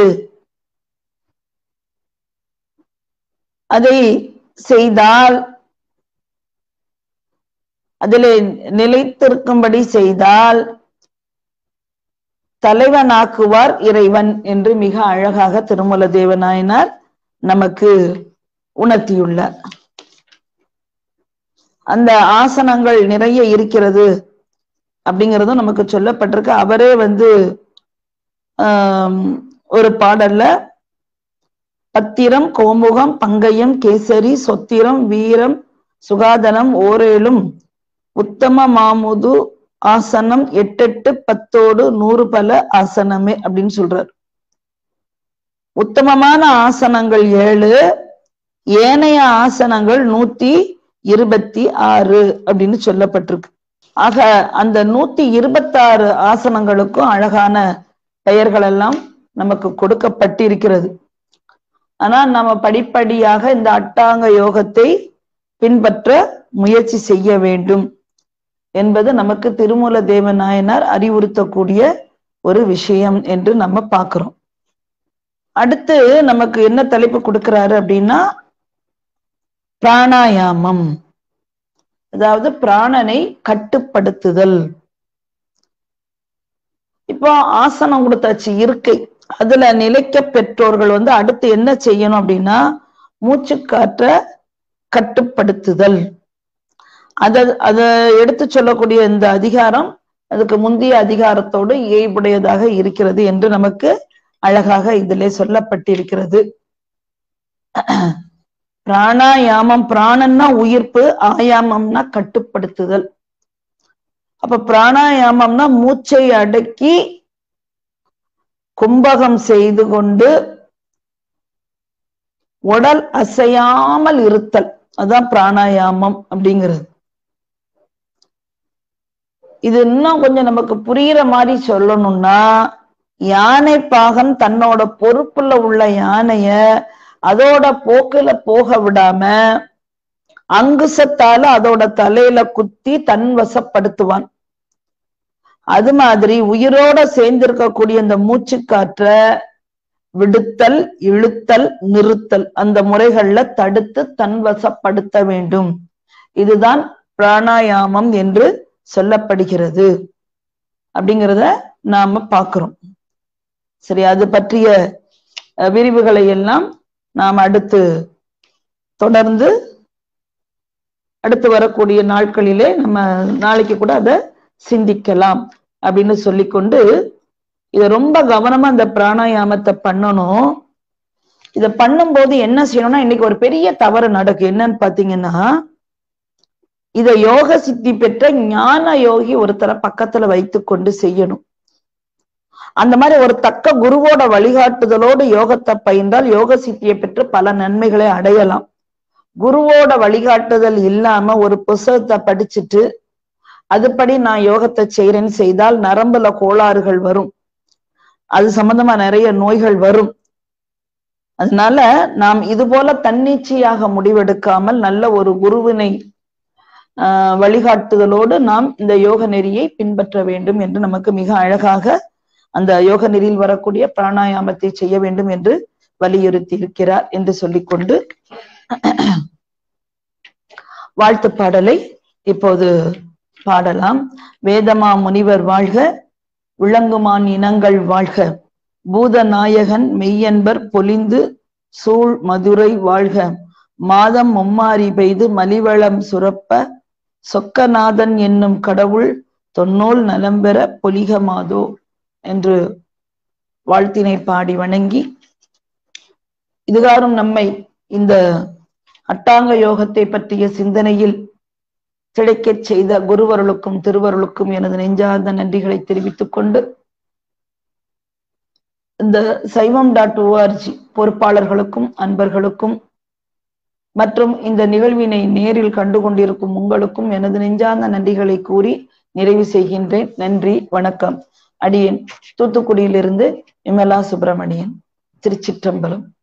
அதை செய்தால் அதிலே நிலைத்திருக்கும்படி செய்தால் தலைவனாக்குவார் இறைவன் என்று மிக அழகாக திருமூல தேவநாயனார் நமக்கு உணர்த்தியுள்ளார் அந்த ஆசனங்கள் நிறைய இருக்கிறது அப்படிங்கிறதும் நமக்கு சொல்லப்பட்டிருக்கு அவரே வந்து ஆஹ் ஒரு பாடல்ல பத்திரம் கோமுகம் பங்கயம் கேசரி சொத்திரம் வீரம் சுகாதனம் ஓரேலும் உத்தம மாமுது ஆசனம் எட்டெட்டு பத்தோடு நூறு பல ஆசனமே அப்படின்னு சொல்றார் உத்தமமான ஆசனங்கள் ஏழு ஏனைய ஆசனங்கள் நூத்தி இருபத்தி ஆறு அப்படின்னு சொல்லப்பட்டிருக்கு ஆக அந்த நூத்தி இருபத்தாறு ஆசனங்களுக்கும் அழகான பெயர்கள் எல்லாம் நமக்கு கொடுக்கப்பட்டிருக்கிறது ஆனா நம்ம படிப்படியாக இந்த அட்டாங்க யோகத்தை பின்பற்ற முயற்சி செய்ய வேண்டும் என்பது நமக்கு திருமூல தேவநாயனார் அறிவுறுத்தக்கூடிய ஒரு விஷயம் என்று நம்ம பார்க்கிறோம் அடுத்து நமக்கு என்ன தலைப்பு கொடுக்கிறாரு அப்படின்னா பிராணாயாமம் அதாவது பிராணனை கட்டுப்படுத்துதல் இப்போ ஆசனம் கொடுத்தாச்சு இருக்கை அதுல நிலைக்க பெற்றோர்கள் வந்து அடுத்து என்ன செய்யணும் அப்படின்னா மூச்சு காற்ற கட்டுப்படுத்துதல் அத அத எடுத்து சொல்லக்கூடிய இந்த அதிகாரம் அதுக்கு முந்தைய அதிகாரத்தோடு இயைபுடையதாக இருக்கிறது என்று நமக்கு அழகாக இதிலே சொல்லப்பட்டிருக்கிறது பிராணாயாமம் பிராணன்னா உயிர்ப்பு ஆயாமம்னா கட்டுப்படுத்துதல் அப்ப பிராணாயாமம்னா மூச்சை அடக்கி கும்பகம் செய்து கொண்டு உடல் அசையாமல் இருத்தல் அதான் பிராணாயாமம் அப்படிங்கிறது இது இன்னும் கொஞ்சம் நமக்கு புரியுற மாதிரி சொல்லணும்னா யானை பாகன் தன்னோட பொறுப்புல உள்ள யானைய அதோட போக்குல போக விடாம அங்குசத்தால அதோட தலையில குத்தி தன் வசப்படுத்துவான் அது மாதிரி உயிரோட சேர்ந்திருக்கக்கூடிய இந்த மூச்சு காற்ற விடுத்தல் இழுத்தல் நிறுத்தல் அந்த முறைகள்ல தடுத்து தன்வசப்படுத்த வேண்டும் இதுதான் பிராணாயாமம் என்று சொல்லப்படுகிறது அப்படிங்கிறத நாம பார்க்கிறோம் சரி அது பற்றிய விரிவுகளை எல்லாம் நாம் அடுத்து தொடர்ந்து அடுத்து வரக்கூடிய நாட்களிலே நம்ம நாளைக்கு கூட அதை சிந்திக்கலாம் அப்படின்னு சொல்லிக்கொண்டு இத ரொம்ப கவனமா இந்த பிராணாயாமத்தை பண்ணணும் இத பண்ணும்போது என்ன செய்யணும்னா இன்னைக்கு ஒரு பெரிய தவறு நடக்கு என்னன்னு பாத்தீங்கன்னா இத யோக சித்தி பெற்ற ஞான யோகி ஒருத்தரை பக்கத்துல வைத்து கொண்டு செய்யணும் அந்த மாதிரி ஒரு தக்க குருவோட வழிகாட்டுதலோடு யோகத்தை பயின்றால் யோக சித்தியை பெற்று பல நன்மைகளை அடையலாம் குருவோட வழிகாட்டுதல் இல்லாம ஒரு புஸ்தகத்தை படிச்சுட்டு அதுபடி நான் யோகத்தை செய்யறேன்னு செய்தால் நரம்புல கோளாறுகள் வரும் அது சம்பந்தமா நிறைய நோய்கள் வரும் அதனால நாம் இது போல தன்னிச்சையாக முடிவெடுக்காமல் நல்ல ஒரு குருவினை ஆஹ் வழிகாட்டுதலோடு நாம் இந்த யோக நெறியை பின்பற்ற வேண்டும் என்று நமக்கு மிக அழகாக அந்த யோக நெறியில் வரக்கூடிய பிராணாயாமத்தை செய்ய வேண்டும் என்று வலியுறுத்தி இருக்கிறார் என்று சொல்லிக்கொண்டு வாழ்த்து பாடலை இப்போது பாடலாம் வேதமா முனிவர் வாழ்க விளங்குமான் இனங்கள் வாழ்க பூதநாயகன் மெய்யன்பர் பொலிந்து சூழ் மதுரை வாழ்க மாதம் மும்மாரி பெய்து மலிவளம் சுரப்ப சொக்கநாதன் என்னும் கடவுள் தொன்னோல் நலம் பெற பொலிக மாதோ என்று வாழ்த்தினை பாடி வணங்கி இதுகாரும் நம்மை இந்த அட்டாங்க யோகத்தை பற்றிய சிந்தனையில் கிடைக்கச் செய்த குருவருளுக்கும் திருவருளுக்கும் எனது நெஞ்சார்ந்த நன்றிகளை தெரிவித்துக் கொண்டு இந்த சைவம் டாட் ஓஆர்ஜி பொறுப்பாளர்களுக்கும் அன்பர்களுக்கும் மற்றும் இந்த நிகழ்வினை நேரில் கண்டு கொண்டிருக்கும் உங்களுக்கும் எனது நெஞ்சார்ந்த நன்றிகளை கூறி நிறைவு செய்கின்றேன் நன்றி வணக்கம் அடியேன் தூத்துக்குடியிலிருந்து விமலா சுப்பிரமணியன் திருச்சிற்றம்பலம்